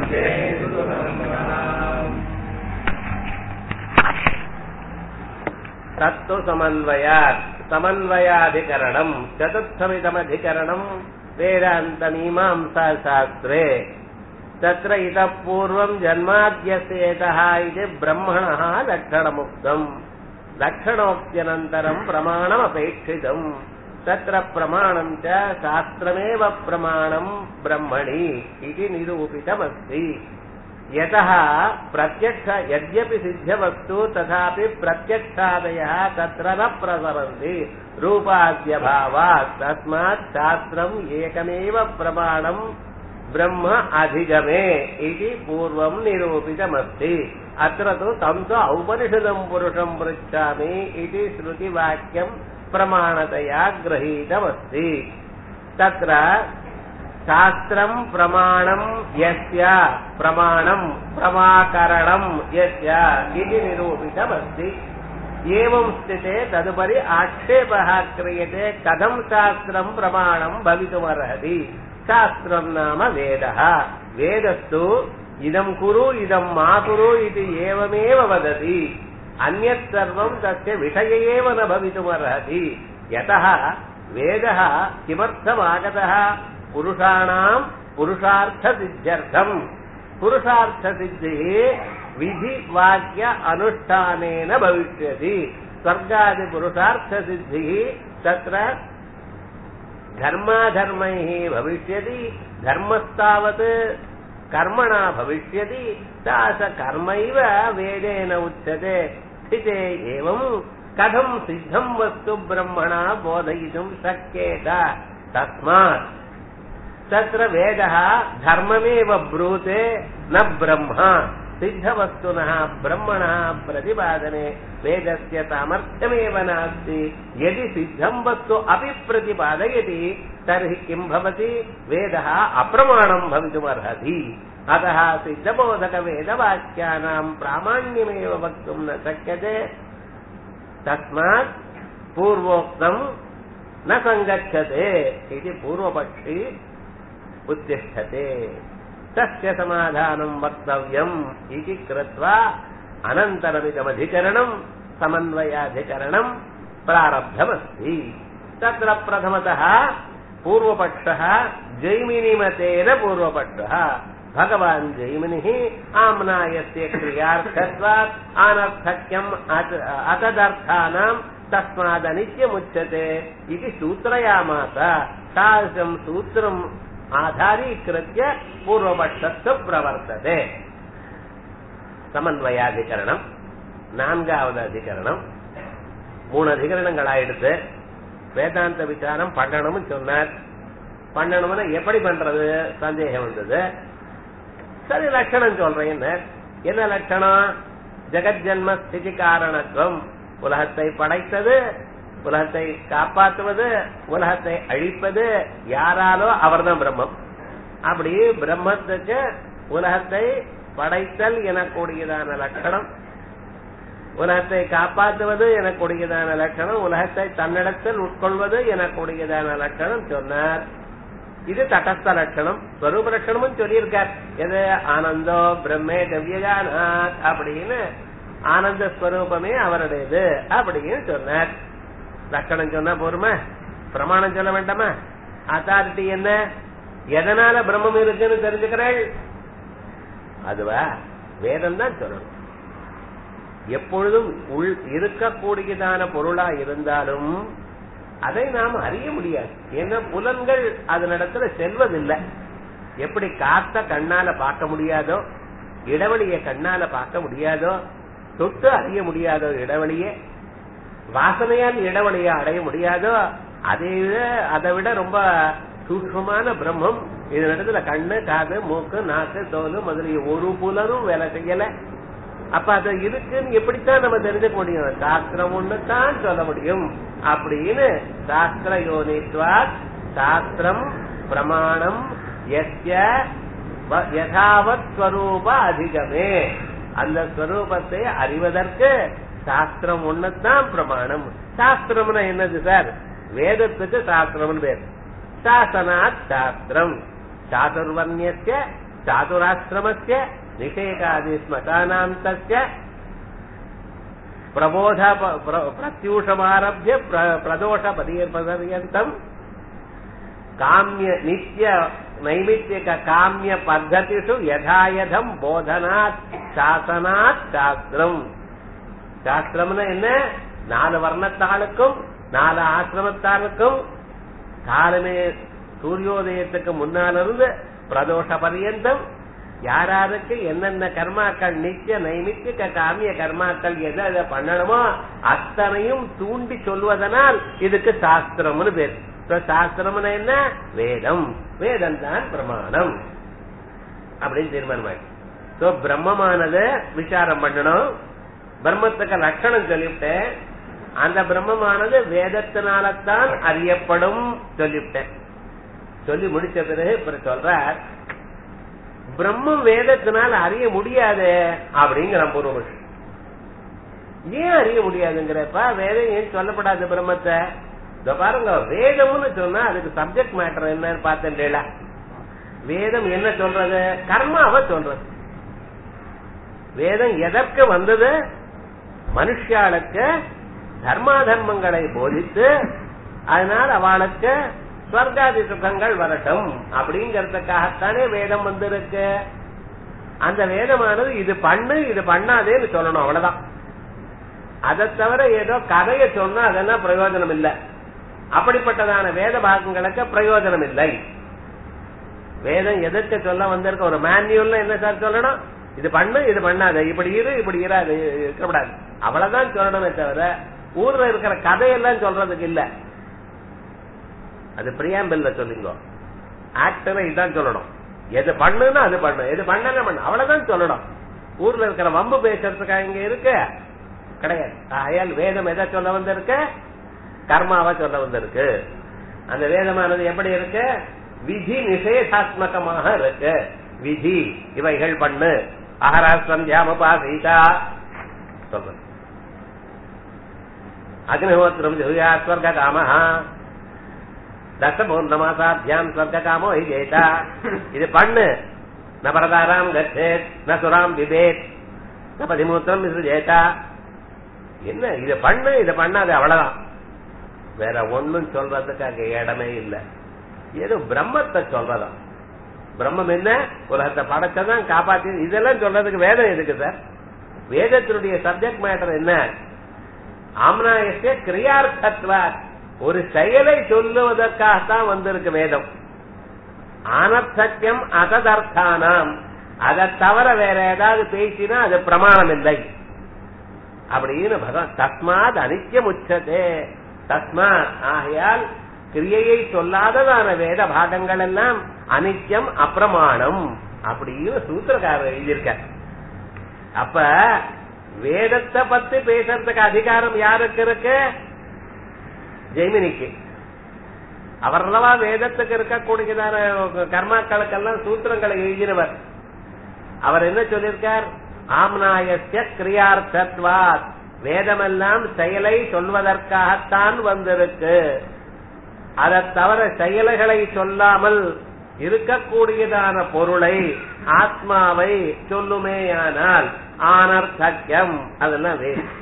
तत्तु समन्वयात् समन्वयाधिकरणम् चतुर्थमिदमधिकरणम् वेदान्तमीमांसाशास्त्रे तत्र इतः पूर्वम् जन्माद्यस्येतः इति ब्रह्मणः लक्षणमुक्तम् लक्षणोक्त्यनन्तरम् प्रमाणमपेक्षितम् तत्र प्रमाणम् च शास्त्रमेव प्रमाणम् ब्रह्मणि इति निरूपितमस्ति यतः प्रत्यक्ष यद्यपि सिद्धवस्तु तथापि प्रत्यक्षादयः तत्र न प्रसरन्ति रूपाद्यभावात् तस्मात् शास्त्रम् एकमेव प्रमाणम् ब्रह्म अधिगमे इति पूर्वम् निरूपितमस्ति अत्र तु तम् तु औपनिषदम् पुरुषम् पृच्छामि इति श्रुतिवाक्यम् प्रमाणतया गृहीतमस्ति तत्र शास्त्रम् प्रमाणम् यस्य प्रमाणम् प्रमाकरणम् यस्य इति निरूपितमस्ति एवम् स्थिते तदुपरि आक्षेपः क्रियते कथम् शास्त्रम् प्रमाणम् भवितुमर्हति शास्त्रम् नाम वेदः वेदस्तु इदम् कुरु इदम् मा कुरु इति एवमेव वदति अन्यत् सर्वम् तस्य विषय एव न भवितुमर्हति यतः वेदः किमर्थमागतः पुरुषाणाम् पुरुषार्थसिद्ध्यर्थम् पुरुषार्थसिद्धिः विधिवाक्य अनुष्ठानेन भविष्यति स्वर्गादिपुरुषार्थसिद्धिः तत्र धर्माधर्मैः भविष्यति धर्मस्तावत् कर्मणा भविष्यति सा कर्मैव वेदेन उच्यते स्थिते एवम् कथम् सिद्धम् वस्तु ब्रह्मणा बोधयितुम् शक्येत तस्मात् तत्र वेदः धर्ममेव ब्रूते न ब्रह्म सिद्धवस्तुनः ब्रह्मणः प्रतिपादने वेदस्य सामर्थ्यमेव नास्ति यदि सिद्धम् वस्तु अपि प्रतिपादयति तर्हि किम् भवति वेदः अप्रमाणम् भवितुमर्हति अतः सिद्धबोधकवेदवाक्यानाम् प्रामाण्यमेव वक्तुम् न शक्यते तस्मात् पूर्वोक्तम् न सङ्गच्छते इति पूर्वपक्षी उत्तिष्ठते तस्य समाधानम् वक्तव्यम् इति कृत्वा अनन्तरमिदमधिकरणम् समन्वयाधिकरणम् प्रारब्धमस्ति तत्र प्रथमतः पूर्वपक्षः जैमिनिमतेन पूर्वपक्षः भगवान् जैमिनिः आम्नायस्य क्रियार्थत्वात् अनर्थक्यम् अतदर्थानाम् तस्मादनित्यमुच्यते इति सूत्रयामास तादृशम् सूत्रम् ஆதாரீகிருத்திய பூர்வபட்சத்து பிரவர்த்ததே சமன்வயாதிகரணம் நான்காவது அதிகரணம் மூணு அதிகரணங்கள் ஆயிடுத்து வேதாந்த விசாரம் பண்ணணும்னு சொன்னார் பண்ணணும்னு எப்படி பண்றது சந்தேகம் வந்தது சரி லட்சணம் சொல்றேன் என்ன லட்சணம் ஜெகஜன்ம ஸ்திதி காரணத்துவம் உலகத்தை படைத்தது உலகத்தை காப்பாற்றுவது உலகத்தை அழிப்பது யாராலோ அவர்தான் பிரம்மம் அப்படி பிரம்மத்துக்கு உலகத்தை படைத்தல் எனக்கூடியதான லட்சணம் உலகத்தை காப்பாற்றுவது எனக்கூடியதான லட்சணம் உலகத்தை தன்னிடத்தில் உட்கொள்வது எனக்கூடியதான லட்சணம் சொன்னார் இது தட்டஸ்த லட்சணம் ஸ்வரூப லட்சணமும் சொல்லியிருக்கார் எது ஆனந்தோ பிரம்மே திவ்யஜானாத் அப்படின்னு ஆனந்த ஸ்வரூபமே அவருடையது அப்படின்னு சொன்னார் லட்சணம் சொன்னா போருமா பிரமாணம் சொல்ல வேண்டாமா அத்தாரிட்டி என்ன எதனால பிரம்மம் இருக்குன்னு தெரிஞ்சுக்கிறாள் அதுவா வேதம் தான் சொல்லணும் எப்பொழுதும் உள் இருக்கக்கூடியதான பொருளா இருந்தாலும் அதை நாம் அறிய முடியாது ஏன்னா புலன்கள் அதனிடத்துல செல்வதில்லை எப்படி காத்த கண்ணால பார்க்க முடியாதோ இடைவெளிய கண்ணால பார்க்க முடியாதோ தொட்டு அறிய முடியாதோ இடைவெளியே வாசனையால் இடைவெளியை அடைய முடியாதோ அதை விட அதை விட ரொம்ப சூக்மமான பிரம்மம் இதனிடத்துல கண்ணு காது மூக்கு நாக்கு தோல் முதலிய ஒரு புலனும் வேலை செய்யல அப்ப அது இருக்குன்னு எப்படித்தான் நம்ம தெரிஞ்சுக்க முடியும் சாஸ்திரம் ஒண்ணு தான் சொல்ல முடியும் அப்படின்னு சாஸ்திர யோனித்வா சாஸ்திரம் பிரமாணம் எஸ்ய யதாவத் ஸ்வரூப அதிகமே அந்த ஸ்வரூபத்தை அறிவதற்கு சாஸ்திரம் ஒண்ணுதான் பிரமாணம் சாஸ்திரம்னா என்னது சார் வேதத்துக்கு சாஸ்திரம்னு பேர் சாசனாத் சாஸ்திரம் சாதுர்வர்ணிய சாதுராசிரமஸ்ய நிஷேகாதி ஸ்மசானாந்தஸ்ய பிரபோத பிரத்யூஷமாரபிய பிரதோஷ பரியந்தம் காமிய நித்திய நைமித்திக காமிய பத்ததிஷு யதாயதம் போதனாத் சாசனாத் சாஸ்திரம் சாஸ்திரம்னு என்ன நாலு வர்ணத்தாளுக்கும் நாலு ஆசிரமத்தாளுக்கும் காலமே சூரியோதயத்துக்கு முன்னால இருந்து பிரதோஷ பரியந்தம் யாராருக்கு என்னென்ன கர்மாக்கள் நித்திய நைமித்திக காமிய கர்மாக்கள் எதை எதை பண்ணணுமோ அத்தனையும் தூண்டி சொல்வதனால் இதுக்கு சாஸ்திரம்னு பேர் சாஸ்திரம்னு என்ன வேதம் வேதம் தான் பிரமாணம் அப்படின்னு தீர்மானம் சோ பிரம்மமானது விசாரம் பண்ணணும் பிரம்மத்துக்கு லட்சணம் சொல்லிவிட்டேன் அந்த பிரம்மமானது வேதத்தினால்தான் அறியப்படும் சொல்லிவிட்டேன் சொல்லி முடிச்ச பிறகு இப்ப சொல்ற பிரம்மம் வேதத்தினால் அறிய முடியாது அப்படிங்கிற பூர்வபக்ஷம் ஏன் அறிய முடியாதுங்கிறப்ப வேதம் ஏன் சொல்லப்படாது பிரம்மத்தை இந்த பாருங்க வேதம்னு சொன்னா அதுக்கு சப்ஜெக்ட் மேட்டர் என்னன்னு பார்த்தேன் வேதம் என்ன சொல்றது கர்மாவை சொல்றது வேதம் எதற்கு வந்தது மனுஷாளுக்கு தர்மா தர்மங்களை போதித்து அதனால் அவளுக்கு ஸ்வர்காதி சுகங்கள் வரட்டும் அப்படிங்கறதுக்காகத்தானே வேதம் வந்திருக்கு அந்த வேதமானது இது பண்ணு இது பண்ணாதேன்னு சொல்லணும் அவ்வளவுதான் அதை தவிர ஏதோ கதையை சொன்னா அதெல்லாம் பிரயோஜனம் இல்லை அப்படிப்பட்டதான வேத பாகங்களுக்கு பிரயோஜனம் இல்லை வேதம் எதற்கு சொல்ல வந்திருக்க ஒரு மேன்யூல்ல என்ன சார் சொல்லணும் இது பண்ணு இது பண்ணாத இப்படி இரு இப்படி இராது இருக்கக்கூடாது அவ்வளவுதான் சொல்லணுமே தவிர ஊர்ல இருக்கிற கதையெல்லாம் சொல்றதுக்கு இல்ல அது பிரியாம்பில்ல சொல்லுங்க ஆக்டரை இதான் சொல்லணும் எது பண்ணுன்னா அது பண்ணு எது பண்ணல பண்ணு அவ்வளவுதான் சொல்லணும் ஊர்ல இருக்கிற வம்பு பேசுறதுக்கா இங்க இருக்கு கிடையாது ஆயால் வேதம் எதை சொல்ல வந்திருக்கு கர்மாவை சொல்ல வந்திருக்கு அந்த வேதமானது எப்படி இருக்கு விதி நிஷேதாத்மகமாக இருக்கு விதி இவைகள் பண்ணு அகராஸ்வம் தியாமபா சீதா சொல்ற அக்னிஹோத்திரம் ஜுயா ஸ்வர்க காமஹா தசபூர்ணமாசாத்தியாம் ஸ்வர்க காமோ ஜெயிதா இது பண்ணு ந பரதாராம் கச்சேத் ந சுராம் விபேத் ந பதிமூத்திரம் ஜெயிதா என்ன இத பண்ணு இத பண்ணாது அவ்வளவுதான் வேற ஒண்ணும் சொல்றதுக்கு அங்க இடமே இல்ல ஏதோ பிரம்மத்தை சொல்றதாம் பிரம்மம் என்ன உலகத்தை படைச்சதான் காப்பாத்தி இதெல்லாம் சொல்றதுக்கு வேதம் எதுக்கு சார் வேதத்தினுடைய சப்ஜெக்ட் மேட்டர் என்ன ஆம்னாயசிய கிரியார்த்தத்வா ஒரு செயலை சொல்லுவதற்காகத்தான் வந்திருக்கு வேதம் அனர்த்தக்கியம் அசதர்த்தானாம் அதை தவிர வேற ஏதாவது பேசினா அது பிரமாணம் இல்லை அப்படின்னு பகவான் தஸ்மாத் அனித்தியம் உச்சதே தஸ்மாத் ஆகையால் கிரியையை சொல்லாததான வேத பாகங்கள் எல்லாம் அனித்தியம் அப்பிரமாணம் அப்படின்னு சூத்திரக்காரர் எழுதியிருக்க அப்ப வேதத்தை பத்தி பேசுறதுக்கு அதிகாரம் யாருக்கு இருக்கு ஜெய்மினிக்கு அவர்லவா வேதத்துக்கு இருக்கக்கூடியதான கர்மாக்களுக்கெல்லாம் சூத்திரங்களை எழுதினவர் அவர் என்ன சொல்லியிருக்கார் ஆம்னாயசிய கிரியார்த்தத்வாத் வேதமெல்லாம் செயலை சொல்வதற்காகத்தான் வந்திருக்கு அதை தவிர செயல்களை சொல்லாமல் இருக்கக்கூடியதான பொருளை ஆத்மாவை சொல்லுமேயானால் ஆனர்த்தக்கியம் அதெல்லாம் வேதம்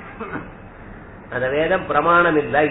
அந்த வேதம் பிரமாணம் இல்லை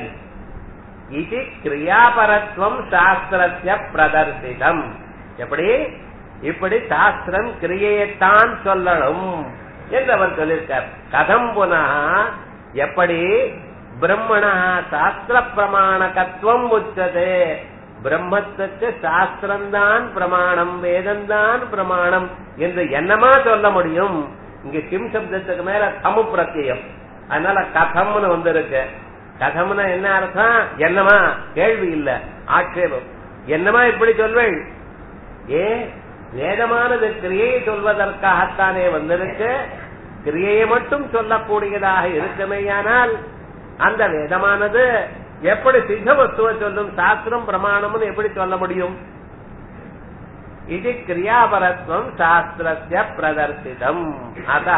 இது கிரியாபரத்துவம் சாஸ்திரத்திய பிரதர்சிதம் எப்படி இப்படி சாஸ்திரம் கிரியையைத்தான் சொல்லணும் என்று அவர் சொல்லியிருக்கார் கதம் புனா எப்படி பிரம்மணா சாஸ்திர பிரமாணகத்துவம் உச்சதே பிரம்மத்துக்கு சாஸ்திரம்தான் பிரமாணம் வேதம்தான் பிரமாணம் என்று என்னமா சொல்ல முடியும் இங்க கிம் சப்தத்துக்கு மேல தமு பிரத்தியம் அதனால கதம்னு வந்திருக்கு கதம்னா என்ன அர்த்தம் என்னமா கேள்வி இல்ல ஆட்சேபம் என்னமா இப்படி சொல்வேள் ஏ வேதமானது கிரியையை சொல்வதற்காகத்தானே வந்திருக்கு கிரியையை மட்டும் சொல்லக்கூடியதாக இருக்குமேயானால் அந்த வேதமானது எப்படி சித்த வஸ்துவ சொல்லும் சாஸ்திரம் பிரமாணம்னு எப்படி சொல்ல முடியும் இது கிரியாபரத்வம் சாஸ்திரஸ்ய பிரதர்சிதம் அத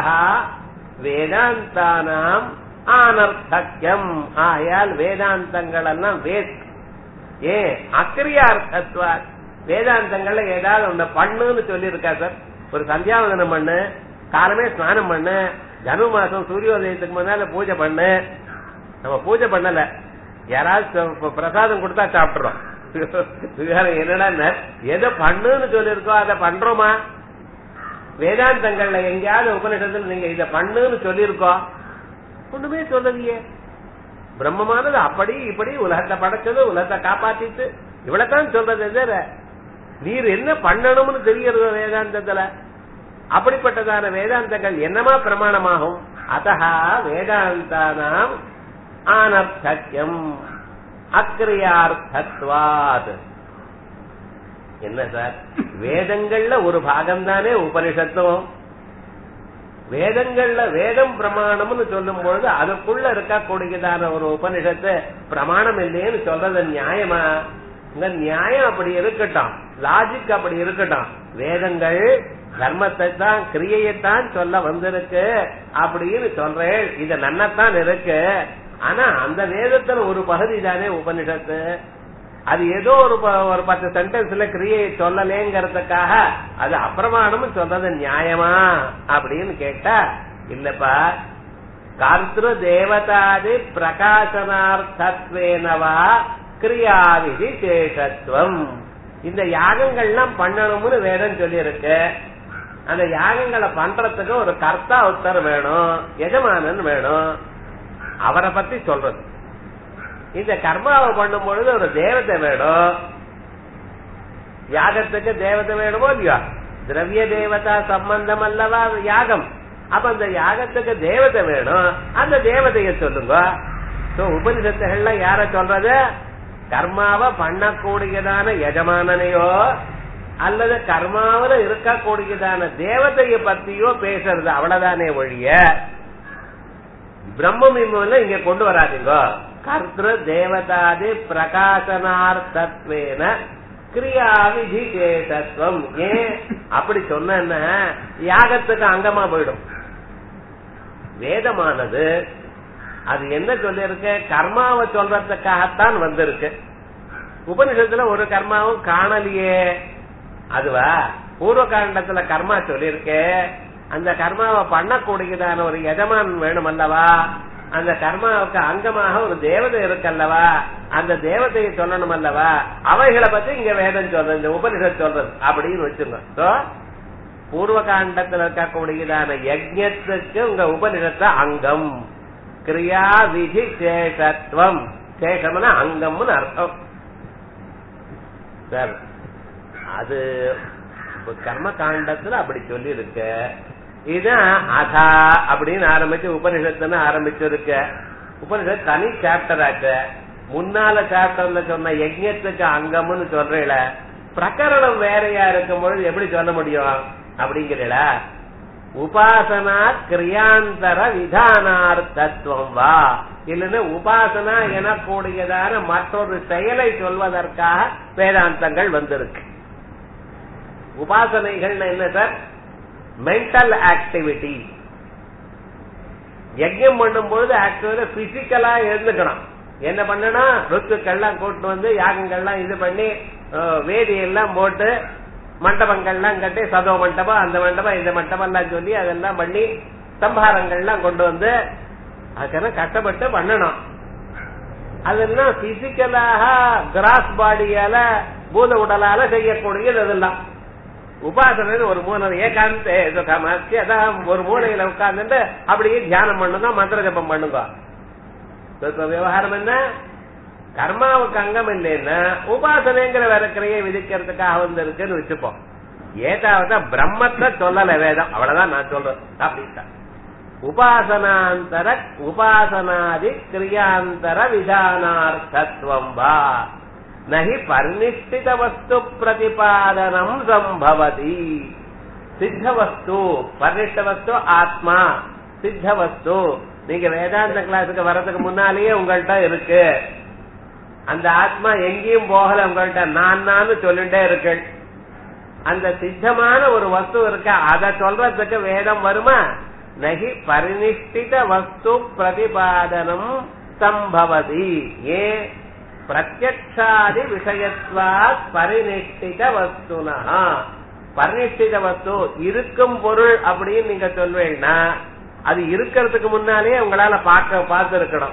வேதாந்தானாம் ஆனர்த்தக்கியம் ஆகையால் வேதாந்தங்கள் எல்லாம் வேஸ்ட் ஏ அக்கிரியார்த்தத்வா வேதாந்தங்கள்ல ஏதாவது ஒண்ணு பண்ணுன்னு சொல்லி இருக்கா சார் ஒரு சந்தியாவதனம் பண்ணு காலமே ஸ்நானம் பண்ணு ஜனு மாசம் சூரியோதயத்துக்கு முன்னால பூஜை பண்ணு நம்ம பூஜை பண்ணல யாராவது ச- பிரசாதம் கொடுத்தா சாப்பிட்டுறோம் என்னடா எதை பண்ணுன்னு சொல்லிருக்கோ அதை பண்றோமா வேதாந்தங்கள்ல எங்கேயாவது உபநிஷத்துல நீங்க இத பண்ணுன்னு சொல்லியிருக்கோம் ஒண்ணுமே சொல்லலையே பிரம்மமானது அப்படி இப்படி உலகத்தை படைச்சது உலகத்தை காப்பாத்திட்டு இவ்வளவுதான் சொல்றது தவிர நீர் என்ன பண்ணணும்னு தெரியறது வேதாந்தத்துல அப்படிப்பட்டதான வேதாந்தங்கள் என்னமா பிரமாணமாகும் அத்தகா வேதாந்தானாம் ஆனர்த்தக்கியம் அக்கிரியார்த்தத்வாத் என்ன சார் வேதங்கள்ல ஒரு பாகம் தானே உபனிஷத்தும் வேதங்கள்ல வேதம் பிரமாணம்னு சொல்லும் பொழுது அதுக்குள்ள இருக்கக்கூடியதான ஒரு உபனிஷத்து பிரமாணம் இல்லையேன்னு சொல்றது நியாயமா இந்த நியாயம் அப்படி இருக்கட்டும் லாஜிக் அப்படி இருக்கட்டும் வேதங்கள் தர்மத்தை தான் கிரியையைத்தான் சொல்ல வந்திருக்கு அப்படின்னு சொல்றேன் இது நன்னத்தான் இருக்கு ஆனா அந்த வேதத்துல ஒரு பகுதி தானே உபனிஷத்து அது ஏதோ ஒரு ப- ஒரு பத்து சென்டென்ஸ்ல கிரியையை சொல்லலேங்கிறதுக்காக அது அப்பிரமாணம் சொல்றது நியாயமா அப்படின்னு கேட்டா இல்லப்பா கர்த்திரு தேவதாதி பிரகாசனார்த்தத்வேனவா கிரியாவிதி சேஷத்துவம் இந்த யாகங்கள்லாம் பண்ணணும்னு வேதம் சொல்லியிருக்கு அந்த யாகங்களை பண்றதுக்கு ஒரு கர்த்தா உத்தர் வேணும் எஜமானன் வேணும் அவரை பத்தி சொல்றது இந்த கர்மாவை பண்ணும் பொழுது ஒரு தேவதை வேணும் யாகத்துக்கு தேவதை வேணுமோ இல்லையா திரவிய தேவதா சம்பந்தம் அல்லவா யாகம் அப்ப அந்த யாகத்துக்கு தேவதை வேணும் அந்த தேவதைய சொல்லுங்க சோ உபனிஷத்துகள்ல யார சொல்றது கர்மாவை பண்ணக்கூடியதான எஜமானனையோ அல்லது கர்மாவில இருக்கக்கூடியதான தேவதைய பத்தியோ பேசுறது அவ்வளவுதானே ஒழிய பிரம்மமிம்மல இங்க கொண்டு வராதீங்க கர்த்திரு தேவதாதி பிரகாசனார்த்தத்வேன கிரியாவிதி சேஷத்துவம் ஏன் அப்படி சொன்ன யாகத்துக்கு அங்கமா போயிடும் வேதமானது அது என்ன சொல்லிருக்கு கர்மாவை சொல்றதுக்காகத்தான் வந்திருக்கு உபனிஷத்துல ஒரு கர்மாவும் காணலையே அதுவா பூர்வ காண்டத்துல கர்மா சொல்லியிருக்கே அந்த கர்மாவை பண்ணக்கூடியதான ஒரு எஜமான் வேணும் அல்லவா அந்த கர்மாவுக்கு அங்கமாக ஒரு தேவதை இருக்கல்லவா அந்த தேவதையை சொல்லணும் அல்லவா அவைகளை பத்தி இங்க வேதம் சொல்றது இந்த உபனிஷத் சொல்றது அப்படின்னு வச்சுங்க So, பூர்வ காண்டத்தில் இருக்கக்கூடியதான யஜ்யத்துக்கு உங்க உபனிஷத்த அங்கம் கிரியா விதி சேஷத்துவம் சேஷம்னா அங்கம்னு அர்த்தம் சார் அது இப்ப கர்ம காண்டத்துல அப்படி சொல்லி இருக்க இதான் அதா அப்படின்னு ஆரம்பிச்சு உபனிஷத்துன்னு ஆரம்பிச்சிருக்க உபனிஷத் தனி சாப்டர் ஆச்சு முன்னால சாப்டர்ல சொன்ன யஜ்யத்துக்கு அங்கம்னு சொல்றீல பிரகரணம் வேறையா இருக்கும் பொழுது எப்படி சொல்ல முடியும் அப்படிங்கிறீல உபாசனா கிரியாந்தர விதானார்த்தத்துவம் வா இல்லைன்னா உபாசனா எனக்கூடியதான மற்றொரு செயலை சொல்வதற்காக வேதாந்தங்கள் வந்திருக்கு உபாசனைகள் என்ன சார் மென்டல் ஆக்டிவிட்டி யஜ்யம் பண்ணும்போது ஆக்சுவலா பிசிக்கலா இருந்துக்கணும் என்ன பண்ணணும் ருத்துக்கள்லாம் கூட்டு வந்து யாகங்கள்லாம் இது பண்ணி அஹ், வேதியெல்லாம் போட்டு மண்டபங்கள்லாம் கட்டி சதோ மண்டபம் அந்த மண்டபம் இந்த மண்டபம் எல்லாம் சொல்லி அதெல்லாம் பண்ணி சம்பாரங்கள்லாம் கொண்டு வந்து அதுக்கெல்லாம் கஷ்டப்பட்டு பண்ணணும் அதெல்லாம் பிசிக்கலாக கிராஸ் பாடியால பூத உடலால செய்யக்கூடியது அதெல்லாம் உபாசனை ஒரு மூணு ஏகாந்த சுகமாச்சு அதான் ஒரு மூலையில உட்கார்ந்துட்டு அப்படியே தியானம் பண்ணுங்க மந்திர ஜபம் பண்ணுங்க இப்ப விவகாரம் என்ன கர்மாவுக்கு அங்கம் இல்லைன்னா உபாசனைங்கிற வேற கிரையை விதிக்கிறதுக்காக வந்து இருக்குன்னு வச்சுப்போம் ஏதாவது பிரம்மத்தை சொல்லல வேதம் அவ்வளவுதான் நான் சொல்றேன் அப்படின்ட்டா உபாசனாந்தர உபாசனாதி கிரியாந்தர விதானார்த்தத்துவம் வா நகி பரிநிஷ்டித வஸ்து பிரதிபாதனம் சம்பவதி சித்த வஸ்து பரிநிஷ்ட வஸ்து ஆத்மா சித்த வஸ்து நீங்க வேதாந்த கிளாஸுக்கு வர்றதுக்கு முன்னாலேயே உங்கள்கிட்ட இருக்கு அந்த ஆத்மா எங்கேயும் போகல உங்கள்கிட்ட நான் நான் சொல்லிட்டே இருக்கு அந்த சித்தமான ஒரு வஸ்து இருக்க அதை சொல்றதுக்கு வேதம் வருமா நகி பரிநிஷ்டித வஸ்து பிரதிபாதனம் சம்பவதி ஏன் பிரத்யக்ஷாதி விஷயத்வா பரிநிஷ்டித வஸ்துனா பரிநிஷ்டித வஸ்து இருக்கும் பொருள் அப்படின்னு நீங்க சொல்வீங்கன்னா அது இருக்கிறதுக்கு முன்னாலே உங்களால பார்க்க பார்த்து இருக்கணும்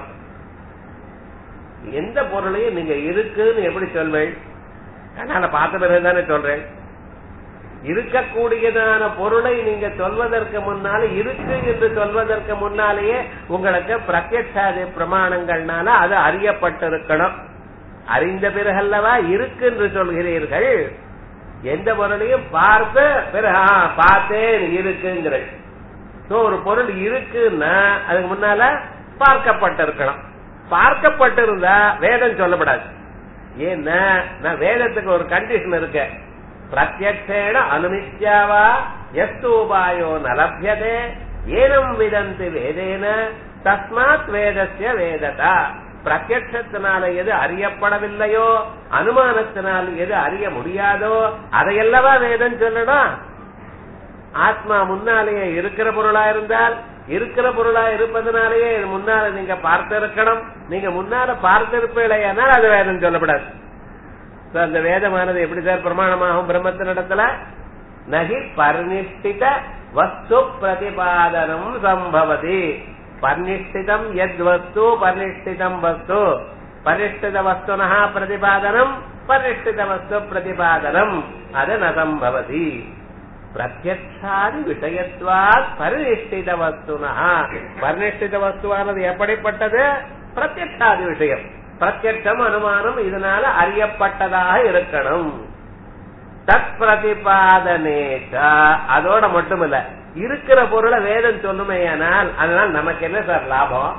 எந்த பொருளையும் நீங்க இருக்குன்னு எப்படி சொல்வேன் கண்ணால பார்த்த பிறகுதானே சொல்றேன் இருக்கக்கூடியதான பொருளை நீங்க சொல்வதற்கு முன்னால இருக்கு என்று சொல்வதற்கு முன்னாலேயே உங்களுக்கு பிரத்யட்சாதி பிரமாணங்கள்னால அது அறியப்பட்டிருக்கணும் அறிந்த பிறகல்லவா இருக்கு என்று சொல்கிறீர்கள் எந்த பொருளையும் பார்த்து பிறகு ஆ, பார்த்தேன் இருக்குங்கிற ஒரு பொருள் இருக்குன்னா அதுக்கு முன்னால பார்க்கப்பட்டிருக்கணும் பார்க்கப்பட்டிருந்தா வேதம் சொல்லப்படாது ஏன்னா நான் வேதத்துக்கு ஒரு கண்டிஷன் இருக்கு பிரத்யக்ஷேன அனுமித்யாவா எஸ்தூபாயோ நலபியதே ஏனம் விதந்தி வேதேன தஸ்மாத் வேதஸ்ய வேததா பிரத்யக்ஷத்தினால எது அறியப்படவில்லையோ அனுமானத்தினால் எது அறிய முடியாதோ அதையல்லவா வேதம் சொல்லணும் ஆத்மா முன்னாலேயே இருக்கிற பொருளா இருந்தால் இருக்கிற பொருளா இருப்பதனாலேயே இது முன்னால நீங்க பார்த்திருக்கணும் நீங்க முன்னால பார்த்திருப்பீழையானால் அது வேதம் சொல்லப்படாது So, அந்த வேதமானது எப்படி சார் பிரமாணமாகும் பிரம்மத்தினிடத்துல நகி பரிநிஷ்டித வஸ்து பிரதிபாதனம் சம்பவதி பரிநிஷ்டிதம் எத் வஸ்து பரிநிஷ்டிதம் வஸ்து பரிஷ்டித வஸ்துனா பிரதிபாதனம் பரிஷ்டித வஸ்து பிரதிபாதனம் அது ந சம்பவதி பிரத்யக்ஷாதி விஷயத்வாத் பரிநிஷ்டித வஸ்துனா பரிநிஷ்டித வஸ்துவானது எப்படிப்பட்டது பிரத்யக்ஷாதி விஷயம் பிரத்யட்சம் அனுமானம் இதனால அறியப்பட்டதாக இருக்கணும் தத் பிரதிபாதனேச்ச அதோட மட்டுமில்ல இருக்கிற பொருளை வேதம் சொல்லுமேயானால் அதனால நமக்கு என்ன சார் லாபம்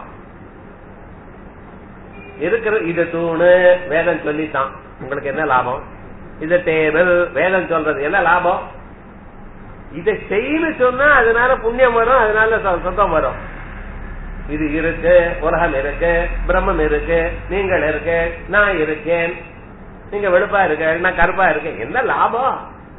இருக்கிற இது தூணு வேதம் சொல்லித்தான் உங்களுக்கு என்ன லாபம் இது டேபிள் வேதம் சொல்றது என்ன லாபம் இதை செய்யு சொன்னா அதனால புண்ணியம் வரும் அதனால சொ- சொந்தம் வரும் இது இருக்கு உலகம் இருக்கு பிரம்மம் இருக்கு நீங்கள் இருக்கு நான் இருக்கேன் நீங்க வெளுப்பா இருக்க நான் கருப்பா இருக்கேன் என்ன லாபம்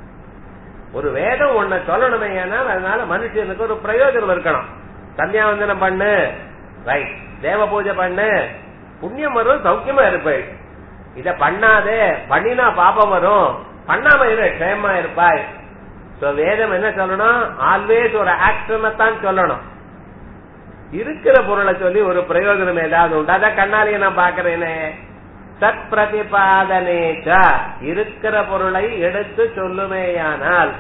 ஒரு வேதம் ஒன்ன சொல்லணுமே ஏனால் அதனால மனுஷனுக்கு ஒரு பிரயோஜனம் இருக்கணும் சந்தியாவந்தனம் பண்ணு ரைட் தேவ பூஜை பண்ணு புண்ணியம் வரும் சௌக்கியமா இருப்பேன் இத பண்ணாதே பண்ணினா பாபம் வரும் பண்ணாம இரு க்ஷேமா இருப்பாய் சோ வேதம் என்ன சொல்லணும் ஆல்வேஸ் ஒரு ஆக்ஷனை தான் சொல்லணும் இருக்கிற பொருளை சொல்லி ஒரு பிரயோஜனம் ஏதாவது உண்டு அதான் கண்ணாலேயே நான் பாக்குறேனே சத் பிரதிபாதனேச்ச இருக்கிற பொருளை எடுத்து சொல்லுமேயானால்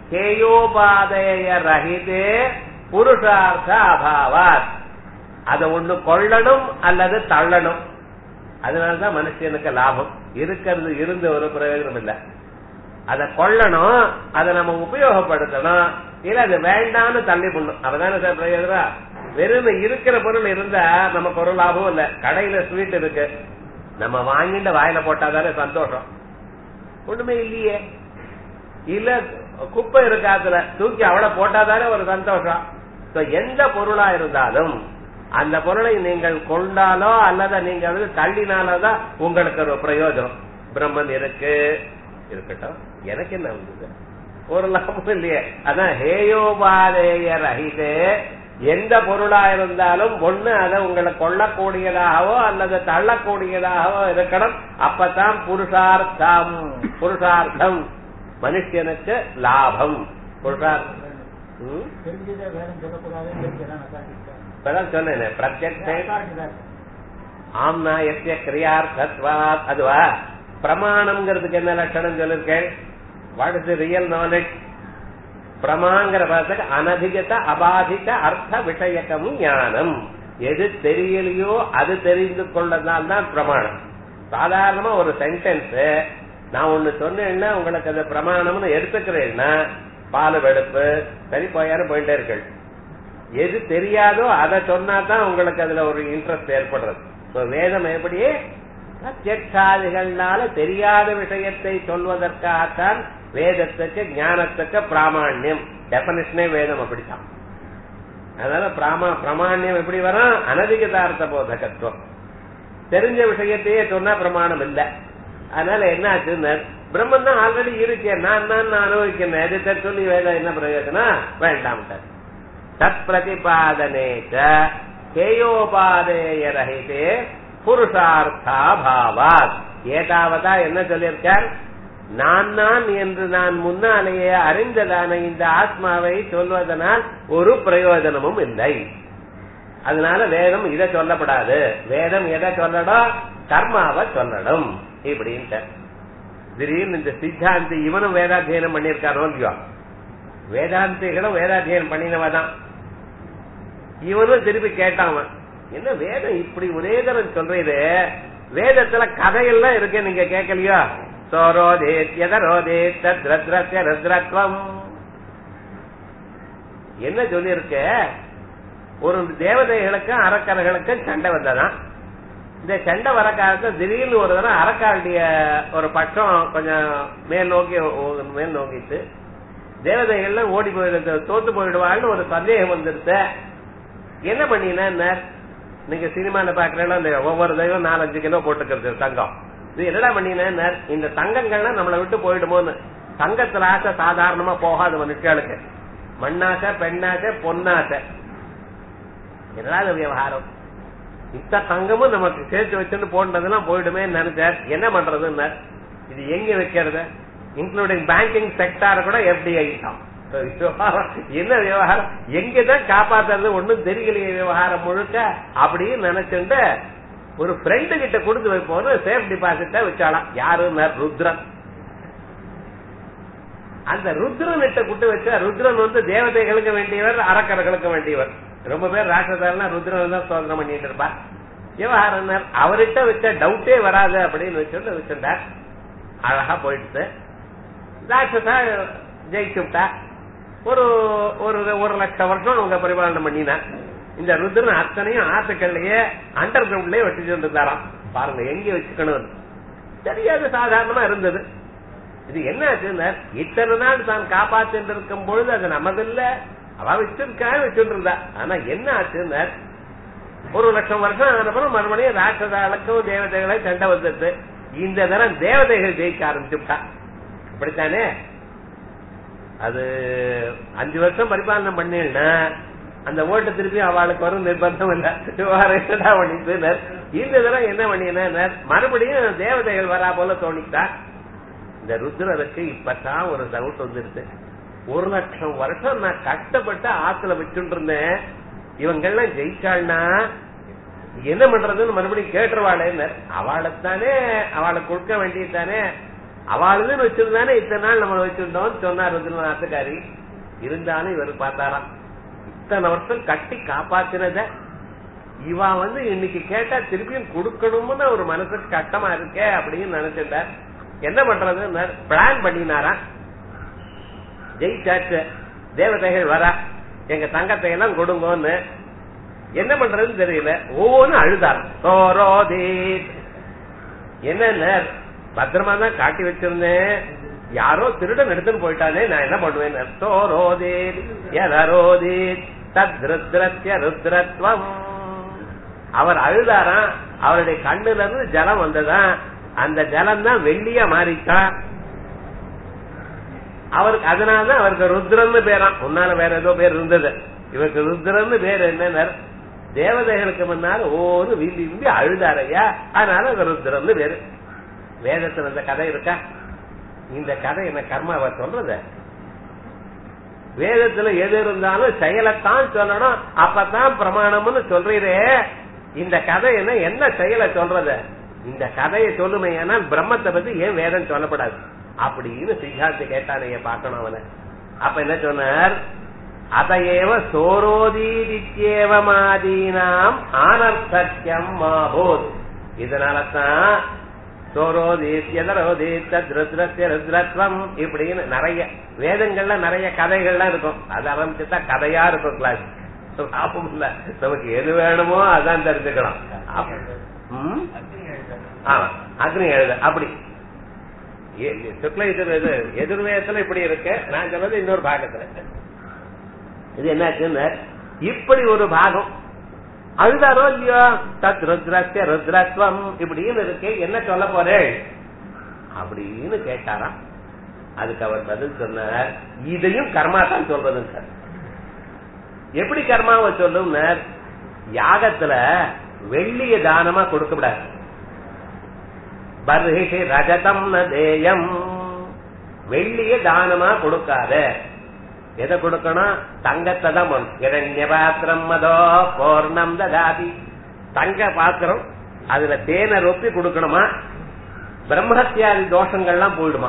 கேயோபாதய ரஹிதே புருஷார்த்த அபாவாத் அதை ஒண்ணு கொள்ளணும் அல்லது தள்ளணும் அதனாலதான் மனுஷனுக்கு லாபம் இருக்கிறது இருந்து ஒரு பிரயோஜனம் இல்ல அதை கொள்ளணும் அதை நம்ம உபயோகப்படுத்தணும் இல்ல அது வேண்டாம்னு தள்ளி பண்ணும் அப்பதானே சார் பிரயோஜனம் வெறும் இருக்கிற பொருள் இருந்தா நமக்கு ஒரு லாபம் இல்ல கடையில ஸ்வீட் இருக்கு நம்ம வாங்கிட்டு வாயில போட்டாதானே சந்தோஷம் ஒண்ணுமே இல்லையே இல்ல குப்பை இருக்கு அதுல தூக்கி அவளை போட்டாதானே ஒரு சந்தோஷம் So, எந்த பொருளா இருந்தாலும் அந்த பொருளை நீங்கள் கொண்டாலோ அல்லது நீங்க வந்து தள்ளினாலோ தான் உங்களுக்கு ஒரு பிரயோஜனம் பிரம்மன் இருக்கு இருக்கட்டும் எனக்கு என்ன வந்தது ஒரு லாபம் இல்லையே அதான் ஹேயோபாதேய ரஹிதே எந்த பொருளா இருந்தாலும் ஒண்ணு அதை உங்களை கொள்ளக்கூடியதாகவோ அல்லது தள்ளக்கூடியதாகவோ இருக்கணும் அப்பதான் புருஷார்த்தம் புருஷார்த்தம் மனுஷனுக்கு லாபம் புருஷார்த்தம் ம்? தெரிஞ்சதை வேதம் சொல்லக்கூடாதுன்னு தெரிஞ்சதான் அசாதிக்க இப்பதான் சொன்னேனே பிரத்யக்ஷே ஆம்னா எஸ்ய கிரியார்த்தத்வாத் அதுவா பிரமாணம்ங்கிறதுக்கு என்ன லட்சணம் சொல்லிருக்கேன் வாட் இஸ் ரியல் நாலேஜ் பிரமாங்கிற பதத்துக்கு அனதிகத அபாதித அர்த்த விஷயக்கம் ஞானம் எது தெரியலையோ அது தெரிந்து கொள்ளதான் தான் பிரமாணம் சாதாரணமா ஒரு சென்டென்ஸ் நான் ஒண்ணு சொன்னேன்னா உங்களுக்கு அது பிரமாணம்னு எடுத்துக்கிறேன்னா பால் வெடுப்பு சரி போயாரும் போயிட்டே இருக்கள் எது தெரியாதோ அதை சொன்னா தான் உங்களுக்கு அதுல ஒரு இன்ட்ரெஸ்ட் ஏற்படுறது So, வேதம் எப்படி பிரத்யட்சாதிகள்னால தெரியாத விஷயத்தை சொல்வதற்காகத்தான் வேதத்துக்கு ஞானத்துக்கு பிராமாண்யம் டெபனிஷனே வேதம் அப்படித்தான் அதனால பிராமா பிரமாண்யம் எப்படி வரும் அனதிகதார்த்த போதகத்துவம் தெரிஞ்ச விஷயத்தையே சொன்னா பிரமாணம் இல்ல அதனால என்ன ஆச்சுன்னு பிரம்மன் தான் ஆல்ரெடி இருக்கேன் நான் தான் நான் அனுபவிக்கிறேன் எதை சொல்லி வேதம் என்ன பிரயோஜனம் வேண்டாம் தத் பிரதிபாதனே கேயோபாதேய ரஹிதே புருஷார்த்தா பாவாத் ஏதாவதா என்ன சொல்லியிருக்கார் நான் நான் என்று நான் முன்னாலேயே அறிந்ததான இந்த ஆத்மாவை சொல்வதனால் ஒரு பிரயோஜனமும் இல்லை அதனால வேதம் இதை சொல்லப்படாது வேதம் எதை சொல்லணும் கர்மாவை சொல்லணும் இப்படின்ட்டு திடீர்னு இந்த சித்தாந்தி இவனும் வேதாத்தியனம் பண்ணியிருக்காரோ இல்லையோ வேதாந்திகளும் வேதாத்தியனம் பண்ணினவதான் இவனும் திருப்பி கேட்டான் அவன். என்ன வேதம் இப்படி ஒரே தரம் சொல்றது வேதத்துல கதையெல்லாம் இருக்கு நீங்க கேட்கலையோ சோரோதே எதரோதே தத்ரத்ரத்ய ரத்ரத்வம் என்ன சொல்லியிருக்க ஒரு தேவதைகளுக்கும் அரக்கர்களுக்கும் சண்டை வந்ததான் இந்த சண்டை வர காலத்துல திடீர்னு ஒரு தடவை அரக்காளுடைய ஒரு பட்சம் கொஞ்சம் மேல் நோக்கி ஓ- மேல் நோக்கிட்டு தேவதைகள்லாம் ஓடி போயிடு தோத்து போயிடுவாள்னு ஒரு சந்தேகம் வந்துருத்த என்ன பண்ணினா நீங்க சினிமால பாக்குறேன்னா இந்த ஒவ்வொரு தெய்வம் நாலஞ்சு கிலோ போட்டுக்கிறது தங்கம் இது என்னடா பண்ணினா இந்த தங்கங்கள்லாம் நம்மளை விட்டு போயிடுமோன்னு தங்கத்துல ஆசை சாதாரணமா போகாது மனுஷர்களுக்கு மண்ணாசை பெண்ணாசை பொன்னாசை என்னடா இது விவகாரம் இத்த தங்கமும் நமக்கு சேர்த்து வச்சுட்டு போன்றதெல்லாம் போயிடுமே நினைச்சார் என்ன பண்றதுன்னு இது எங்க வைக்கிறது இன்க்ளூடிங் பேங்கிங் செக்டார் கூட எஃப்டிஐ தான் என்ன விவகாரம் எங்கதான் காப்பாத்துறது ஒண்ணும் தெரியலையே விவகாரம் முழுக்க அப்படின்னு நினைச்சுட்டு ஒரு ஃப்ரெண்டு கிட்ட கொடுத்து வைப்போம் சேஃப் டிபாசிட்ட வச்சாலாம் யாருன்னா ருத்ரன் அந்த ருத்ரன் கிட்ட குட்டு வச்சா ருத்ரன் வந்து தேவதைகளுக்கு வேண்டியவர் அரக்கர்களுக்கு வேண்டியவர் ரொம்ப பேர் ராட்சதாரனா ருத்ரன் தான் சோதனை பண்ணிட்டு இருப்பா விவகாரம் அவர்கிட்ட வச்ச டவுட்டே வராது அப்படின்னு வச்சுட்டு வச்சிருந்தார் அழகா போயிடுச்சு ராட்சசா ஜெயிச்சு விட்டா ஒரு ஒரு ஒரு லட்சம் வருஷம் அவங்க பரிபாலனம் பண்ணினா இந்த ருத்ரன் அத்தனையும் ஆத்துக்கள்லயே அண்டர் கிரவுண்ட்லயே வச்சுட்டு இருந்தாராம் பாருங்க எங்க வச்சுக்கணும் தெரியாது சாதாரணமா இருந்தது இது என்ன ஆச்சுன்னா இத்தனை நாள் தான் காப்பாத்திட்டு இருக்கும் பொழுது அது நமதில்ல அவ வச்சிருக்கா வச்சுட்டு இருந்தா ஆனா என்ன ஆச்சுன்னா ஒரு லட்சம் வருஷம் ஆனப்பறம் மறுபடியும் ராட்சதாளுக்கும் தேவதைகளை சண்டை வந்துட்டு இந்த தரம் தேவதைகள் ஜெயிக்க ஆரம்பிச்சுட்டா அப்படித்தானே அது அஞ்சு வருஷம் பரிபாலனை பண்ணினா அந்த ஓட்டு திருப்பி அவளுக்கு வரும் நிர்பந்தம் இல்ல என்னடா பண்ணிட்டு இந்த தடவை என்ன பண்ணின மறுபடியும் தேவதைகள் வரா போல தோணிட்டா இந்த ருத்ரருக்கு இப்பதான் ஒரு டவுட் வந்துருச்சு ஒரு லட்சம் வருஷம் நான் கஷ்டப்பட்டு ஆத்துல வச்சுட்டு இருந்தேன் இவங்கெல்லாம் ஜெயிச்சாள்னா என்ன பண்றதுன்னு மறுபடியும் கேட்டுருவாளேன்னு அவளைத்தானே அவளுக்கு கொடுக்க வேண்டியதானே அவளுதுன்னு வச்சிருந்தானே இத்தனை நாள் நம்ம வச்சிருந்தோம் சொன்னார் ருத்ரநாத்துக்காரி இருந்தாலும் இவர் பார்த்தாராம் இத்தனை வருஷம் கட்டி காப்பாத்தினத இவ வந்து இன்னைக்கு கேட்டா திருப்பியும் கொடுக்கணும்னு ஒரு மனசுக்கு கஷ்டமா இருக்கே அப்படின்னு நினைச்சிட்டார் என்ன பண்றது பிளான் பண்ணினாரா ஜெயிச்சாச்சு தேவதைகள் வரா எங்க தங்கத்தை எல்லாம் கொடுங்கன்னு என்ன பண்றதுன்னு தெரியல ஒவ்வொன்னு அழுதார் சோரோதீத் என்ன பத்திரமா தான் காட்டி வச்சிருந்தேன் யாரோ திருடன் எடுத்துன்னு போயிட்டானே நான் என்ன பண்ணுவேன் சோரோதீத் யதரோதீத் தத்ருத்ரத்ய ருத்ரத்வம் அவர் அழுதாராம் அவருடைய கண்ணுல இருந்து ஜலம் வந்ததான் அந்த ஜலம் தான் வெள்ளியா மாறிச்சான் அவருக்கு அதனாலதான் அவருக்கு ருத்ரன்னு பேராம் முன்னால வேற ஏதோ பேர் இருந்தது இவருக்கு ருத்ரன்னு பேர் என்ன தேவதைகளுக்கு முன்னால ஓரு விந்தி விந்தி அழுதாரையா அதனால அது ருத்ரன்னு பேரு வேதத்துல இந்த கதை இருக்கா இந்த கதை என்ன கர்மாவை சொல்றது வேதத்துல எது இருந்தாலும் செயலைத்தான் சொல்லணும் அப்பதான் பிரமாணம்னு சொல்றீரே இந்த கதை என்ன என்ன செயலை சொல்றது இந்த கதையை சொல்லுமே ஆனால் பிரம்மத்தை பத்தி ஏன் வேதம் சொல்லப்படாது அப்படின்னு சித்தாந்தி கேட்டானைய பார்க்கணும் அவனை அப்ப என்ன சொன்னார் அதையேவ சோரோதீதித்யேவமாதீனாம் ஆனர்த்தக்கியம் மாபோத் இதனாலதான் ருத்ரத்வம் இப்படின்னு நிறைய வேதங்கள்ல நிறைய கதைகள்லாம் இருக்கும் அது ஆரம்பிச்சுட்டா கதையா இருக்கும் கிளாஸ் லாபம் இல்ல நமக்கு எது வேணுமோ அதான் தெரிஞ்சுக்கலாம் ம்? ஆமா அக்னி எழுத அப்படி சுக்ல எதிர் எதிர்வேதத்துல இப்படி இருக்கு நான் சொல்றது இன்னொரு பாகத்துல இது என்னாச்சுன்னு இப்படி ஒரு பாகம் அழுதாரோ இல்லையோ தத் ருத்ரஸ்ய ருத்ரத்வம் இப்படின்னு இருக்கு என்ன சொல்ல போறேன் அப்படின்னு கேட்டாராம் அதுக்கு அவர் பதில் சொன்னார் இதையும் கர்மா தான் சொல்றதுங்க சார் எப்படி கர்மாவை சொல்லும் யாகத்துல வெள்ளிய தானமா கொடுக்கப்படாது பர்ஹிஷி ரஜதம் ந தேயம் வெள்ளிய தானமா கொடுக்காத எதை கொடுக்கணும் தங்கத்தை தான் பண்ணணும். இரண்ய பாத்திரம் மதோ பூர்ணம் ததாதி தங்க பாத்திரம் அதுல தேனை ரொப்பி கொடுக்கணுமா பிரம்மஹத்தியாதி தோஷங்கள்லாம் போயிடுமா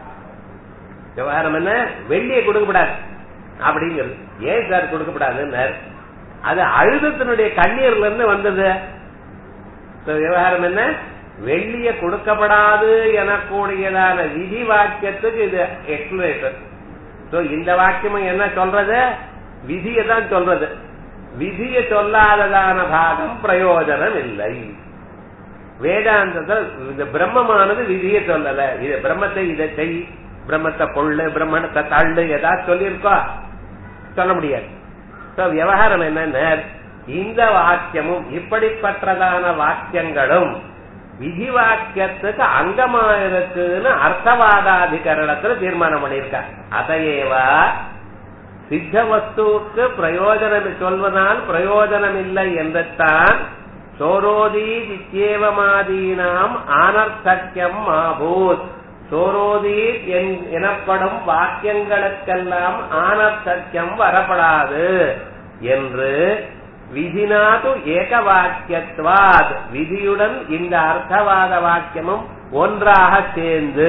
விவகாரம் என்ன வெள்ளியை கொடுக்கப்படாது அப்படிங்கிறது ஏன் சார் கொடுக்கப்படாதுன்னு அது அழுதத்தினுடைய கண்ணீர்ல இருந்து வந்தது இப்ப விவகாரம் என்ன வெள்ளிய கொடுக்கப்படாது எனக்கூடியதான விதி வாக்கியத்துக்கு இது எக்ஸ்பிளேஷன் சோ இந்த வாக்கியம் என்ன சொல்றது விதியை தான் சொல்றது விதிய சொல்லாததான பாகம் பிரயோஜனம் இல்லை வேதாந்தத்தில் இந்த பிரம்மமானது விதியை சொல்லல இது பிரம்மத்தை இதை செய் பிரம்மத்தை கொள்ளு பிரம்மணத்தை தள்ளு ஏதாவது சொல்லியிருக்கோ சொல்ல முடியாது So, விவகாரம் என்னன்னா இந்த வாக்கியமும் இப்படிப்பட்டதான வாக்கியங்களும் விதி வாக்கியத்துக்கு அங்கமா இருக்குன்னு அர்த்தவாதாதிகரணத்துல தீர்மானம் பண்ணியிருக்கார் அதையேவா சித்த வஸ்துவுக்கு பிரயோஜனம் சொல்வதால் பிரயோஜனம் இல்லை என்றுத்தான் சோரோதி வித்யேவமாதீனாம் ஆனர்த்தக்கியம் மாபூத் சோரோதி என்- எனப்படும் வாக்கியங்களுக்கெல்லாம் ஆனர்த்தக்கியம் வரப்படாது என்று விதினாது ஏக வாக்கியத்வாத் விதியுடன் இந்த அர்த்தவாத வாக்கியமும் ஒன்றாக சேர்ந்து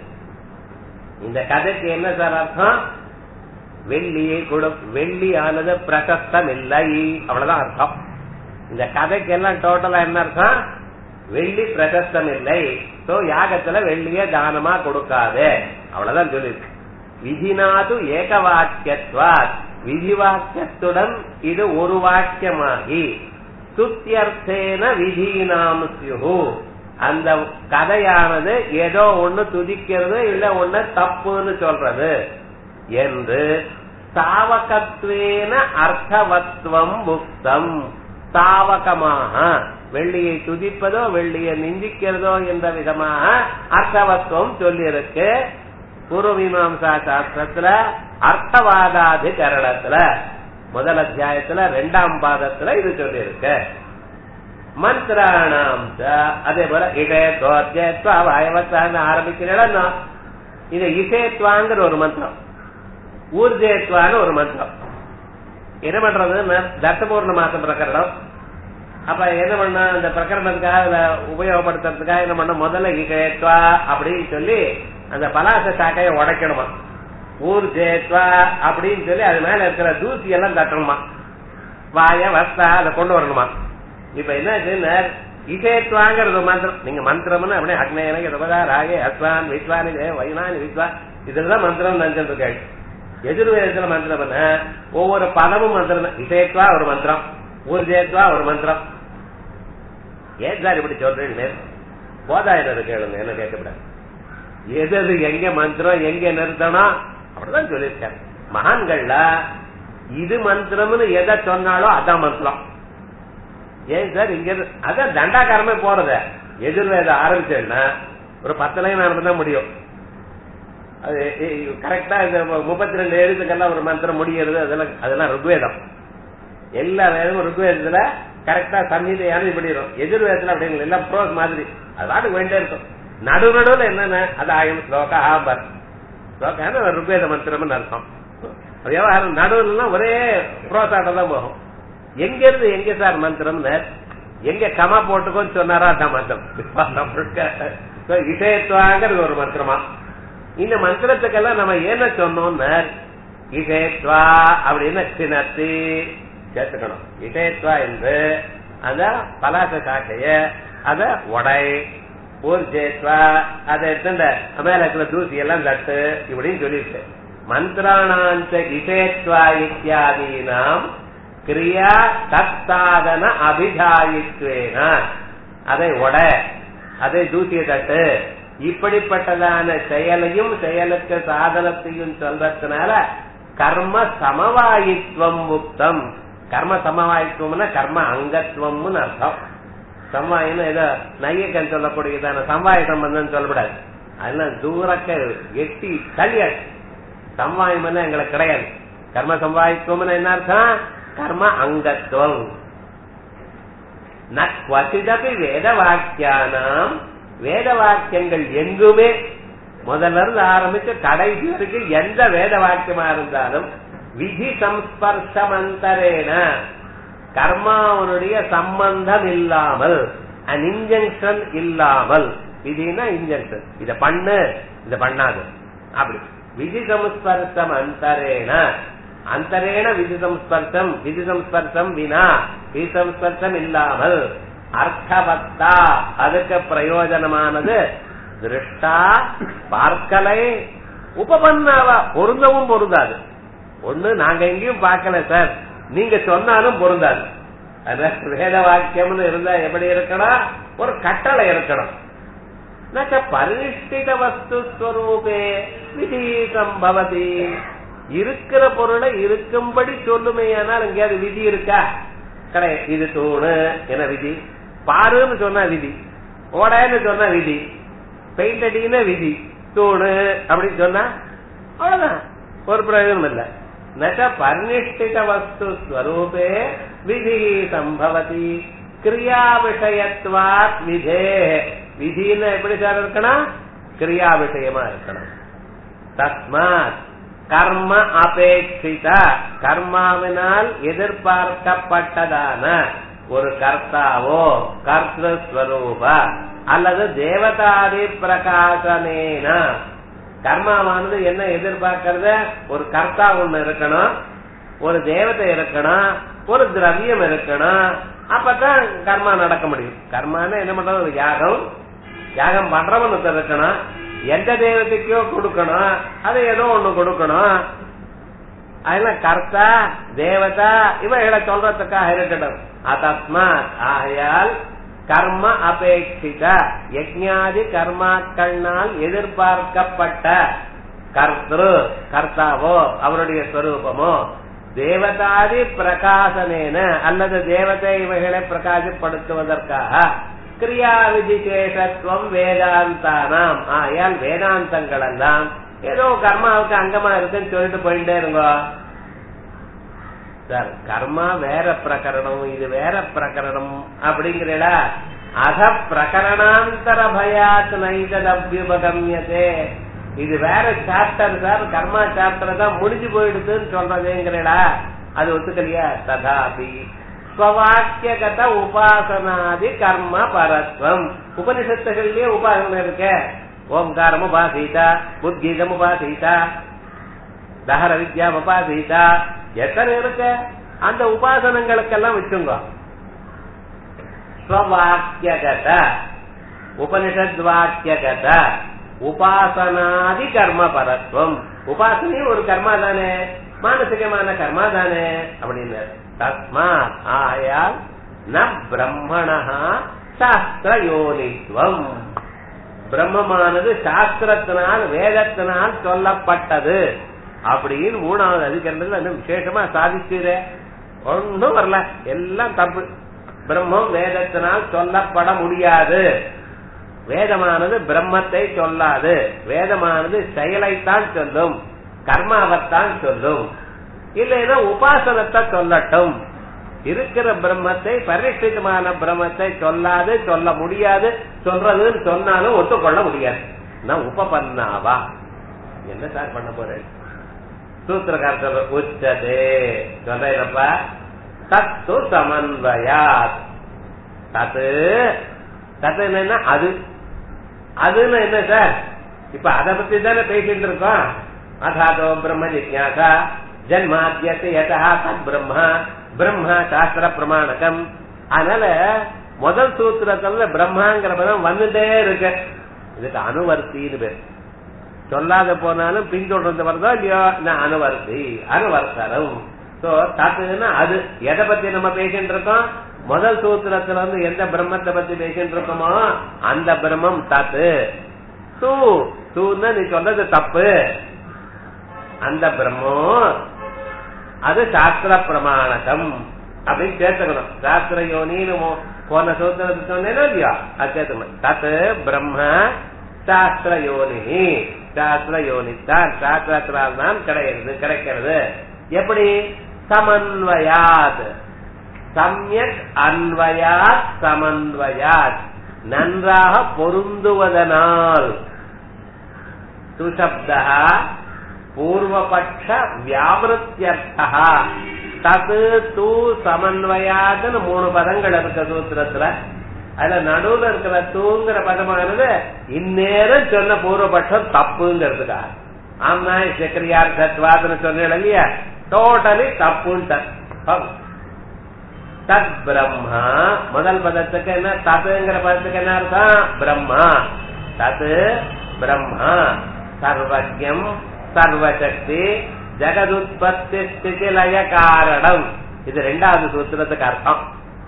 இந்த கதைக்கு என்ன சார் அர்த்தம் வெள்ளியை கொடு வெள்ளியானது பிரசஸ்தம் இல்லை அவ்வளவுதான் அர்த்தம் இந்த கதைக்கு எல்லாம் டோட்டலா என்ன அர்த்தம் வெள்ளி பிரசஸ்தம் இல்லை சோ யாகத்துல வெள்ளிய தானமா கொடுக்காதே அவ்வளவுதான் சொல்லிருக்கு விதினாது ஏக வாக்கியத்வாத் விதி வாக்கியத்துடன் இது ஒரு வாக்கியமாகி துத்தியர்த்தேன விதீனாம் சியு அந்த கதையானது ஏதோ ஒண்ணு துதிக்கிறது இல்ல ஒண்ணு தப்புன்னு சொல்றது என்று சாவகத்வேன அர்த்தவத்வம் புக்தம் சாவகமாக வெள்ளியை துதிப்பதோ வெள்ளியை நிந்திக்கிறதோ என்ற விதமாக அர்த்தவத்துவம் சொல்லியிருக்கு பூர்வமீமாசா சாஸ்திரத்துல அர்த்தவாதாதிகரணத்துல முதல் அத்தியாயத்துல ரெண்டாம் பாதத்துல இது சொல்லியிருக்கு மந்திராணாம் ச, அதே போல இடேத்வா வாயவத்தான்னு ஆரம்பிக்கிறேன் இது இசேத்வாங்கிற ஒரு மந்திரம் ஊர்ஜேத்வான்னு ஒரு மந்திரம் என்ன பண்றது தர்த்தபூர்ண மாசம் பிரகரணம் அப்ப என்ன பண்ண அந்த பிரகரணத்துக்காக அதுல உபயோகப்படுத்துறதுக்காக என்ன பண்ண முதல்ல இகேத்வா அப்படின்னு சொல்லி அந்த பலாச சாக்கையை உடைக்கணுமா ஊர் ஜேத்வா அப்படின்னு சொல்லி அது மேல இருக்கிற தூசி எல்லாம் தட்டணுமா வாய வஸ்தா அதை கொண்டு வரணுமா இப்ப என்ன இசேத்வாங்கிறது ஒரு மந்திரம் நீங்க மந்திரம்னு அப்படியே அக்னேயன யதபதா ராகே அஸ்வான் வித்வானி வைனானி வித்வா இதெல்லாம் மந்திரம் நினைச்சிட்டு இருக்காங்க எதிர்வேதத்துல மந்திரம் என்ன ஒவ்வொரு பதமும் மந்திரம் தான். இசைத்வா ஒரு மந்திரம் ஊர்ஜேத்வா ஒரு மந்திரம் ஏன் சார் இப்படி சொல்றீங்க போதாயிரம் கேளுங்க என்ன கேட்கக்கூடாது எது எது எங்க மந்திரம் எங்க நிறுத்தணும் அப்படிதான் சொல்லியிருக்காரு மகான்கள்ல இது மந்திரம்னு எதை சொன்னாலோ அதான் மந்திரம் ஏன் சார் இங்க இருந்து- அதான் தண்டாகாரமே போறது எதிர்வேதம் ஆரம்பிச்சேன்னா ஒரு பத்து லைன் ஆரம்பிதான் முடியும் அது கரெக்டா இந்த முப்பத்தி ரெண்டு எழுத்துக்கெல்லாம் ஒரு மந்திரம் முடியறது அதெல்லாம் அதெல்லாம் ருக்வேதம் எல்லா வேதமும் ருக்வேதத்துல கரெக்டா சம்ஹிதையான இப்படிடும் எதிர்வேதத்துல அப்படிங்க எல்லாம் ப்ரோஸ் மாதிரி அது பாட்டுக்கு வேண்டே இருக்கும் நடு நடுவுல என்னென்ன அது ஆயம் ஸ்லோகா ஆம்பர் ஸ்லோகான ஒரு ருக்வேத மந்திரம்னு அர்த்தம் விவகாரம் நடுவுல ஒரே புரோசாட்டம் தான் போகும் எங்க இருந்து எங்க சார் மந்திரம்னு எங்க கமா போட்டுக்கோன்னு சொன்னாரா அதான் மந்திரம் முழுக்க So, இசையத்துவாங்கிறது ஒரு மந்திரமா இந்த மந்திரத்துக்கெல்லாம் நம்ம என்ன சொன்னோம்னு இசைத்வா அப்படின்னு சினத்தி சேர்த்துக்கணும் இசைத்வா என்று அந்த பலாச சாக்கைய அத உடை ஊர்ஜேத்வா அதை எடுத்துட்ட மேல இருக்கிற தூசி எல்லாம் தட்டு இப்படின்னு சொல்லிட்டு மந்திராணாஞ்ச இசேத்வா இத்தியாதீனாம் கிரியா தத்தாதன அபிதாயித்வேன அதை உட அதை தூசிய தட்டு இப்படிப்பட்டதான செயலையும் செயலுக்கு சாதனத்தையும் சொல்றதுனால கர்ம சமவாயித்துவம் முக்தம் கர்ம சமவாயித்துவம்னா கர்ம அங்கத்துவம்னு அர்த்தம் சம்வாயின்னு ஏதோ நையக்கன் சொல்லக்கூடியதான சம்வாய சம்பந்தம் சொல்லக்கூடாது அதெல்லாம் தூரக்க எட்டி தள்ளியாச்சு சம்வாயம் எங்களுக்கு கிடையாது கர்ம சம்வாயித்துவம் என்ன அர்த்தம் கர்ம அங்கத்துவம் ந குவசிதபி வேத வாக்கியானாம் வேத வாக்கியங்கள் எங்குமே முதல்ல இருந்து ஆரம்பிச்சு கடைசி வரைக்கும் எந்த வேத வாக்கியமா இருந்தாலும் விதி சம்ஸ்பர்ஷமந்தரேன கர்மாவனுடைய சம்பந்தம் இல்லாமல் அன் இன்ஜெக்ஷன் இல்லாமல் விதினா இன்ஜெக்ஷன் இத பண்ணு இத பண்ணாது அப்படி விதி சம்ஸ்பர்ஷம் அந்தரேன அந்தரேன விதி சம்ஸ்பர்ஷம் விதி சம்ஸ்பர்ஷம் வினா விதி சம்ஸ்பர்ஷம் இல்லாமல் அர்த்தவத்தா அதுக்கு பிரயோஜனமானது திருஷ்டா பார்க்கலை உபபன்னாவா பொருந்தவும் பொருந்தாது ஒண்ணு நாங்க எங்கேயும் பார்க்கல சார் நீங்க சொன்னாலும் பொருந்தாது அதான் வேத வாக்கியம்னு இருந்தா எப்படி இருக்கணும் ஒரு கட்டளை இருக்கணும் நச்ச பரிஷ்டித வஸ்து ஸ்வரூபே விதீதம் பவதி இருக்கிற பொருளை இருக்கும்படி சொல்லுமேயானால் எங்கேயாவது விதி இருக்கா கிடையாது இது தூணு என விதி பாருன்னு சொன்னா விதி ஓடைன்னு சொன்னா விதி பெயிண்ட் அடிக்கின விதி தூணு அப்படின்னு சொன்னா அவ்வளவுதான் ஒரு பிரயோஜனம் இல்ல நச்ச பரிஷ்டித வஸ்து ஸ்வரூபே விதி சம்பவதி கிரியா விஷயத்வாத் விதே விதின்னு எப்படி சார் இருக்கணும் கிரியா விஷயமா இருக்கணும் தஸ்மாத் கர்ம அபேட்சித கர்மாவினால் எதிர்பார்க்கப்பட்டதான ஒரு கர்த்தாவோ கர்த்தஸ்வரூப அல்லது தேவதாதி பிரகாசனேன கர்மாவானது என்ன எதிர்பார்க்கறது ஒரு கர்த்தா ஒண்ணு இருக்கணும் ஒரு தேவதை இருக்கணும் ஒரு திரவியம் இருக்கணும் அப்பதான் கர்மா நடக்க முடியும் கர்மான்னு என்ன பண்றது ஒரு யாகம் யாகம் பண்றவன் இருக்கணும் எந்த தெய்வத்துக்கோ கொடுக்கணும் அது ஏதோ ஒண்ணு கொடுக்கணும் அதெல்லாம் கர்த்தா தேவதா இவைகளை சொல்றதுக்காக இருக்கட்டும் அதஸ்மாத் ஆகையால் கர்ம அபேட்சித யஜ்ஞாதி கர்மாக்கள்னால் எதிர்பார்க்கப்பட்ட கர்த்தரு கர்த்தாவோ அவருடைய ஸ்வரூபமோ தேவதாதி பிரகாசனேன அல்லது தேவதை இவைகளை பிரகாசப்படுத்துவதற்காக கிரியா விதிசேஷத்துவம் வேதாந்தானாம் ஆயால் வேதாந்தங்கள் எல்லாம் ஏதோ கர்மாவுக்கு அங்கமா இருக்குன்னு சொல்லிட்டு போயிட்டே இருங்கோ சார் கர்மா வேற பிரகரணம் இது வேற பிரகரணம் அப்படிங்கிறடா அத பிரகரணாந்தர பயாத் நைதபியுபகமியதே இது வேற சாப்டர் சார் கர்மா சாப்டர் தான் முடிஞ்சு போயிடுதுன்னு சொல்றதுங்கிறடா அது ஒத்துக்கலையா ததாபி ஸ்வவாக்கியகத உபாசனாதி கர்ம பரத்வம் உபனிஷத்துகள்லயே உபாசனை இருக்க ஓம்காரம் உபாசீதா உத்கீதம் உபாசீதா தஹர வித்யாம் உபாசீதா எத்தனை இருக்க அந்த உபாசனங்களுக்கெல்லாம் வச்சுங்க ஸ்வவாக்கியகத உபனிஷத் வாக்கியகத உபாசனாதி கர்ம பரத்வம் உபாசனையும் ஒரு கர்மா தானே மானசிகமான கர்மா தானே அப்படின்னு தஸ்மாத் ஆயால் ந பிரம்மணா சாஸ்திர யோனித்வம் பிரம்மமானது சாஸ்திரத்தினால் வேதத்தினால் சொல்லப்பட்டது அப்படின்னு மூணாவது அதிகரணத்துல இன்னும் விசேஷமா சாதிச்சுற ஒன்னும் வரல எல்லாம் தப்பு பிரம்மம் வேதத்தினால் சொல்லப்பட முடியாது வேதமானது பிரம்மத்தை சொல்லாது வேதமானது செயலைத்தான் சொல்லும் கர்மாவைத்தான் சொல்லும் இல்லைன்னா உபாசனத்தை சொல்லட்டும் இருக்கிற பிரம்மத்தை பரிஷ்டிதமான பிரம்மத்தை சொல்லாது சொல்ல முடியாது சொல்றதுன்னு சொன்னாலும் ஒத்துக்கொள்ள முடியாது நான் உபபன்னாவா என்ன சார் பண்ண போறேன் சூத்திரகாரத்தில் உச்சதே சொல்றேனப்பா தத்து சமன்வயாத் தத்து தத்து என்னன்னா அது அதுன்னு என்ன சார் இப்ப அத பத்தி தானே பேசிட்டு இருக்கோம் அதாதோ பிரம்ம ஜிக்யாசா ஜன்மாத்தியத்தை யதா தத் பிரம்மா பிரம்ம சாஸ்திர பிரமாணகம் அதனால முதல் சூத்திரத்துல பிரம்மாங்கிற பதம் வந்துட்டே இருக்கு இதுக்கு அணுவர்த்தின்னு பேர் சொல்லாத போனாலும் பின்தொடர்ந்து வருதோ இல்லையோ நான் அணுவர்த்தி அணுவர்த்தரம் சோ தத்துன்னா அது எதை பத்தி நம்ம பேசிட்டு இருக்கோம் முதல் சூத்திரத்துல வந்து எந்த பிரம்மத்தை பத்தி பேசிட்டு இருக்கோமோ அந்த பிரம்மம் தத்து தூ தூன்னா நீ சொல்றது தப்பு அந்த பிரம்மம் அது சாஸ்திர பிரமாணகம் அப்படின்னு சேர்த்துக்கணும் சாஸ்திர யோனின்னு போன சூத்திரத்தை சொன்னேனோ இல்லையா அது சேர்த்துக்கணும் தத்து பிரம்ம சாஸ்திர யோனி சாஸ்திர யோனித்தான் சாஸ்திரத்தினால் தான் கிடைக்கிறது கிடைக்கிறது எப்படி சமன்வயாத் சமயக் அன்வயாத் சமன்வயாத் நன்றாக பொருந்துவதனால் துசப்தா பூர்வபட்ச வியாபிருத்தியர்த்தா தது தூ சமன்வயாதுன்னு மூணு பதங்கள் இருக்க சூத்திரத்துல அதுல நடுவுல இருக்கிற தூங்குற பதமானது இந்நேரம் சொன்ன பூர்வபட்சம் தப்புங்கிறதுக்காக ஆமா சக்கரியார் தத்வாதுன்னு சொன்னேன் இல்லையா டோட்டலி தப்புன்ட்டு தத் பிரம்மா முதல் பதத்துக்கு என்ன தத்துங்கிற பதத்துக்கு என்ன அர்த்தம் பிரம்மா தத் பிரம்மா சர்வஜம் சர்வசக்தி ஜெகதுத்பத்தி ஸ்திதி லய காரணம் இது ரெண்டாவது சூத்திரத்துக்கு அர்த்தம்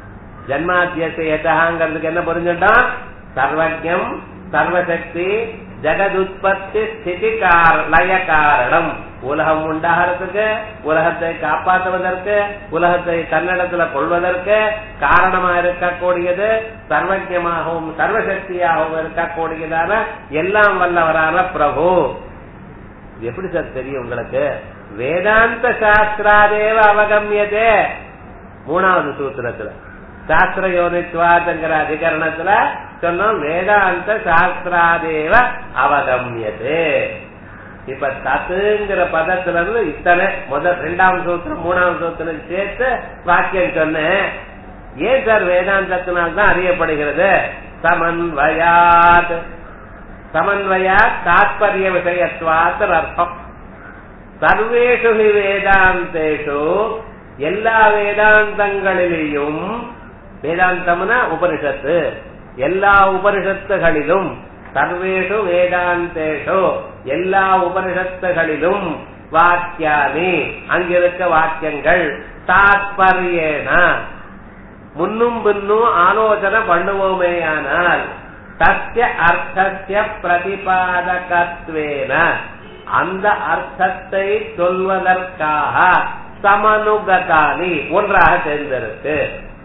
ஜன்மாத்தியசேதாங்கிறதுக்கு என்ன புரிஞ்சுட்டோம் சர்வஜம் சர்வசக்தி ஜெகதுத்பத்தி ஸ்திதி லய காரணம் உலகம் உண்டாகிறதுக்கு உலகத்தை காப்பாற்றுவதற்கு உலகத்தை தன்னிடத்துல கொள்வதற்கு காரணமா இருக்கக்கூடியது சர்வஜமாகவும் சர்வசக்தியாகவும் இருக்கக்கூடியதான எல்லாம் வல்லவரான பிரபு இது எப்படி சார் தெரியும் உங்களுக்கு வேதாந்த சாஸ்திராதேவ அவகமியதே மூணாவது சூத்திரத்துல சாஸ்திர யோனித்வாதுங்கிற அதிகரணத்துல சொன்னோம் வேதாந்த சாஸ்திராதேவ அவகமியதே இப்ப தத்துங்கிற பதத்துல இருந்து இத்தனை முதல் ரெண்டாம் சூத்திரம் மூணாம் சூத்திரம் சேர்த்து வாக்கியம் சொன்னேன் ஏன் சார் வேதாந்தத்தினால் தான் அறியப்படுகிறது சமன்வயாத் சமன்வயா தாத்பரிய விஷயத்வாத் அர்த்தம் சர்வேஷு ஹி வேதாந்தேஷு எல்லா வேதாந்தங்களிலேயும் வேதாந்தம்னா உபனிஷத்து எல்லா உபனிஷத்துகளிலும் சர்வேஷு வேதாந்தேஷு எல்லா உபனிஷத்துகளிலும் வாக்கியானி அங்கிருக்க வாக்கியங்கள் தாத்பரியேன முன்னும் பின்னும் ஆலோசனை பண்ணுவோமேயானால் சத்திய அர்த்தத்திய பிரதிபாதகத்வேன அந்த அர்த்தத்தை சொல்வதற்காக சமனுகதானி ஒன்றாக சேர்ந்திருக்கு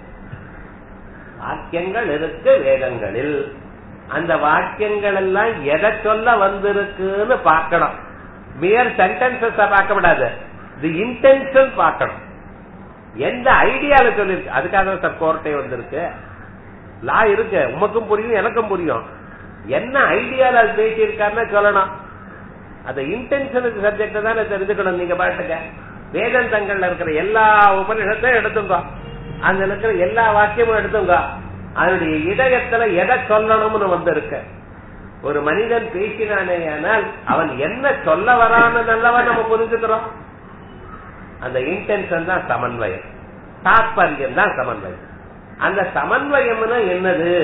வாக்கியங்கள் இருக்கு வேதங்களில் அந்த வாக்கியங்கள் எல்லாம் எதை சொல்ல வந்திருக்குன்னு பார்க்கணும் மியர் சென்டென்சஸ் பார்க்க கூடாது தி இன்டென்ஷன் பார்க்கணும் எந்த ஐடியால சொல்லிருக்கு அதுக்காக சார் கோர்ட்டே வந்திருக்கு லா இருக்கு உமக்கும் புரியும் எனக்கும் புரியும் என்ன ஐடியால அது பேசியிருக்காருன்னு சொல்லணும் அந்த இன்டென்ஷனுக்கு சப்ஜெக்ட் தானே தெரிஞ்சுக்கணும் நீங்க பாட்டுக்க வேதந்தங்கள்ல இருக்கிற எல்லா உபனிஷத்தையும் எடுத்துங்க அதுல இருக்கிற எல்லா வாக்கியமும் எடுத்துங்க அதனுடைய இதயத்துல எதை சொல்லணும்னு வந்திருக்க ஒரு மனிதன் பேசினானே ஆனால் அவன் என்ன சொல்ல வரானதல்லவா நம்ம புரிஞ்சுக்கிறோம் அந்த இன்டென்ஷன் தான் சமன்வயம் தாத்பரியம் தான் சமன்வயம் அந்த சமன்வயம்னா என்னது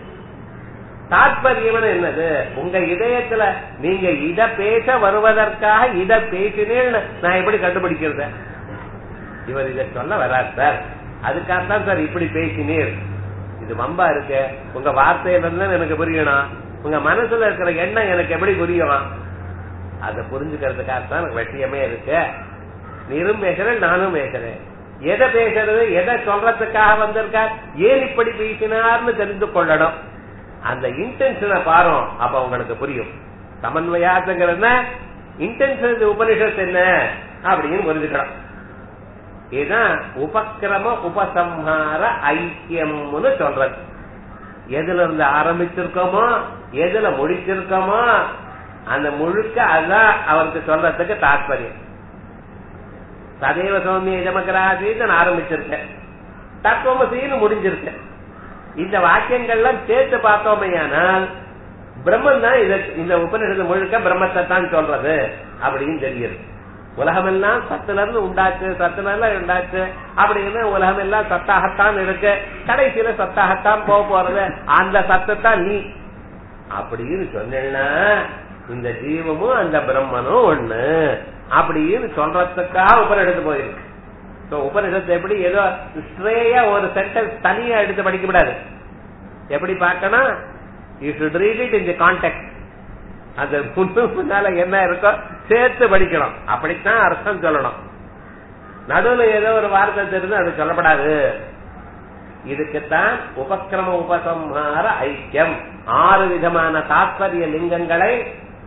தாத்பரியம் என்னது உங்க இதயத்துல நீங்க இத பேச வருவதற்காக இத பேசினேன்னு நான் எப்படி கண்டுபிடிக்கிறது இவர் இத சொல்ல வரார் சார் அதுக்காகத்தான் சார் இப்படி பேசினீர் இது வம்பா இருக்கு உங்க வார்த்தையில இருந்து எனக்கு புரியணும் உங்க மனசுல இருக்கிற எண்ணம் எனக்கு எப்படி புரியும் அதை புரிஞ்சுக்கிறதுக்காகத்தான் எனக்கு விஷயமே இருக்கு நீரும் பேசுறேன் நானும் பேசுறேன் எதை பேசுறது எதை சொல்றதுக்காக வந்திருக்கார் ஏன் இப்படி பேசினார்னு தெரிந்து கொள்ளணும் அந்த இன்டென்ஷனை பாரு அப்ப உங்களுக்கு புரியும் சமன்வயாசங்கிறது இன்டென்ஷன் உபனிஷத்து என்ன அப்படின்னு புரிஞ்சுக்கணும் இதுதான் உபக்கிரம உபசம்ஹார ஐக்கியம்னு சொல்றது எதுல இருந்து ஆரம்பிச்சிருக்கோமோ எதுல முடிச்சிருக்கோமோ அந்த முழுக்க அதான் அவருக்கு சொல்றதுக்கு தாற்பயம் சதைவ சௌமிய எஜமகராசின்னு நான் ஆரம்பிச்சிருக்கேன் தத்துவமசின்னு முடிஞ்சிருக்கேன் இந்த வாக்கியங்கள்லாம் சேர்த்து பார்த்தோமையானால் பிரம்மன் தான் இத இந்த உபநிஷத்து முழுக்க பிரம்மத்தை தான் சொல்றது அப்படின்னு தெரியுது உலகமெல்லாம் சத்துல இருந்து உண்டாச்சு சத்துல எல்லாம் உண்டாச்சு அப்படின்னு உலகம் எல்லாம் சத்தாகத்தான் இருக்கு கடைசியில சத்தாகத்தான் போக போறது அந்த சத்தத்தான் நீ அப்படின்னு சொன்னா இந்த ஜீவமும் அந்த பிரம்மனும் ஒண்ணு அப்படின்னு சொல்றதுக்காக உபநிடத்து போயிருக்கு உபநிஷத்து எப்படி ஏதோ ஸ்ட்ரேயா ஒரு சென்டென்ஸ் தனியா எடுத்து படிக்க கூடாது எப்படி பார்க்கணும் you should read it in the context அந்த முன்னு முன்னால என்ன இருக்கோ சேர்த்து படிக்கணும் அப்படித்தான் அர்த்தம் சொல்லணும் நடுவுல ஏதோ ஒரு வார்த்தை தெரிஞ்சு அது சொல்லப்படாது இதுக்குத்தான் உபக்கிரம உபசம்ஹார ஐக்கியம் ஆறு விதமான தாத்பரிய லிங்கங்களை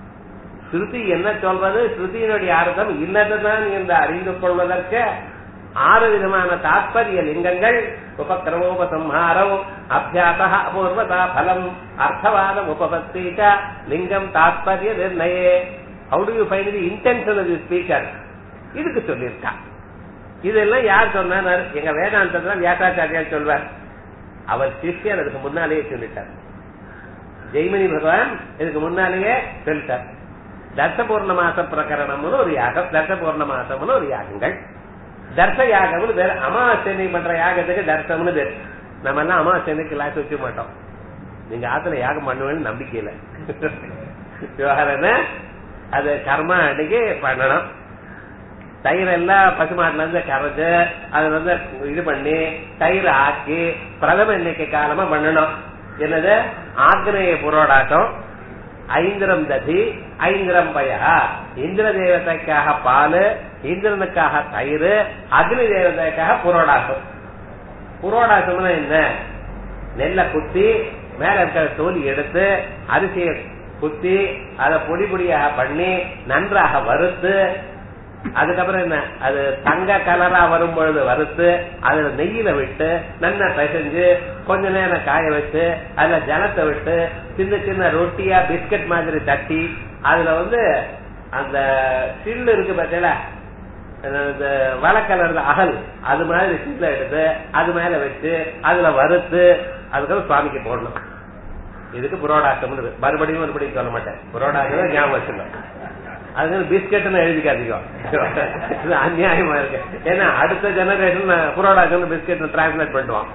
ஸ்ருதி என்ன சொல்றது ஸ்ருதியினுடைய அர்த்தம் இன்னதுதான் என்று அறிந்து கொள்வதற்கு ஆறு விதமான தாத்பரிய லிங்கங்கள் உபக்கிரமோபசம்ஹாரம் அபியாச அபூர்வதா பலம் அர்த்தவாதம் உபபத்தி லிங்கம் தாத்பரிய நிர்ணயே how do you find the intention of the speaker இதுக்கு சொல்லியிருக்கா இதெல்லாம் யார் சொன்னார் எங்க வேதாந்தத்துல வியாசாச்சாரியார் சொல்வார் அவர் சிஷ்யர் அதுக்கு முன்னாலேயே சொல்லிட்டார் ஜெய்மணி பகவான் இதுக்கு முன்னாலேயே சொல்லிட்டார் தர்ச பூர்ணமாச பிரகரணம்னு ஒரு யாகம் தர்ச பூர்ணமாசம்னு ஒரு யாகங்கள் தர்ச யாகம்னு பேர் அமாவாசை பண்ற யாகத்துக்கு தர்சம்னு பேர் நம்ம எல்லாம் அமாவாசை கிளாஸ் வச்சுக்க மாட்டோம் நீங்க ஆத்துல யாகம் பண்ணுவேன்னு நம்பிக்கை இல்லை விவகாரம் என்ன? அது கர்மா அன்னைக்கு பண்ணணும் தயிர் எல்லாம் பசுமாட்டுல இருந்து கரைச்சு அது வந்து இது பண்ணி தயிர் ஆக்கி பிரதம எண்ணிக்கை காலமா பண்ணணும் என்னது ஆக்னேய புரோடாட்டம் ஐந்திரம் ததி ஐந்திரம் பயா இந்திர தேவதைக்காக பால் இந்திரனுக்காக தயிர் அக்னி தேவதைக்காக புரோடாட்டம் புரோடாட்டம்னா என்ன நெல்லை குத்தி மேல இருக்கிற தோலி எடுத்து அரிசியை குத்தி அதை பொடி பொடியாக பண்ணி நன்றாக வறுத்து அதுக்கப்புறம் என்ன அது தங்க கலரா வரும் பொழுது வறுத்து அதுல நெய்யில விட்டு நல்லா பிசைஞ்சு கொஞ்ச நேரம் காய வச்சு அதுல ஜலத்தை விட்டு சின்ன சின்ன ரொட்டியா பிஸ்கட் மாதிரி தட்டி அதுல வந்து அந்த சில்லு இருக்கு பார்த்தீங்களா இந்த வழக்கலர்ல அகல் அது மாதிரி சில்ல எடுத்து அது மேல வச்சு அதுல வறுத்து அதுக்கப்புறம் சுவாமிக்கு போடணும் இதுக்கு புரோடாக்கம் மறுபடியும் மறுபடியும் சொல்ல மாட்டேன் புரோடாக்கம் ஞாபகம் வச்சுக்கணும் அது பிஸ்கட்னு எழுதிக்காதீங்க இது அநியாயமா இருக்கு ஏன்னா அடுத்த ஜெனரேஷன் புரோடாக்கம் பிஸ்கட் டிரான்ஸ்லேட் பண்ணுவான்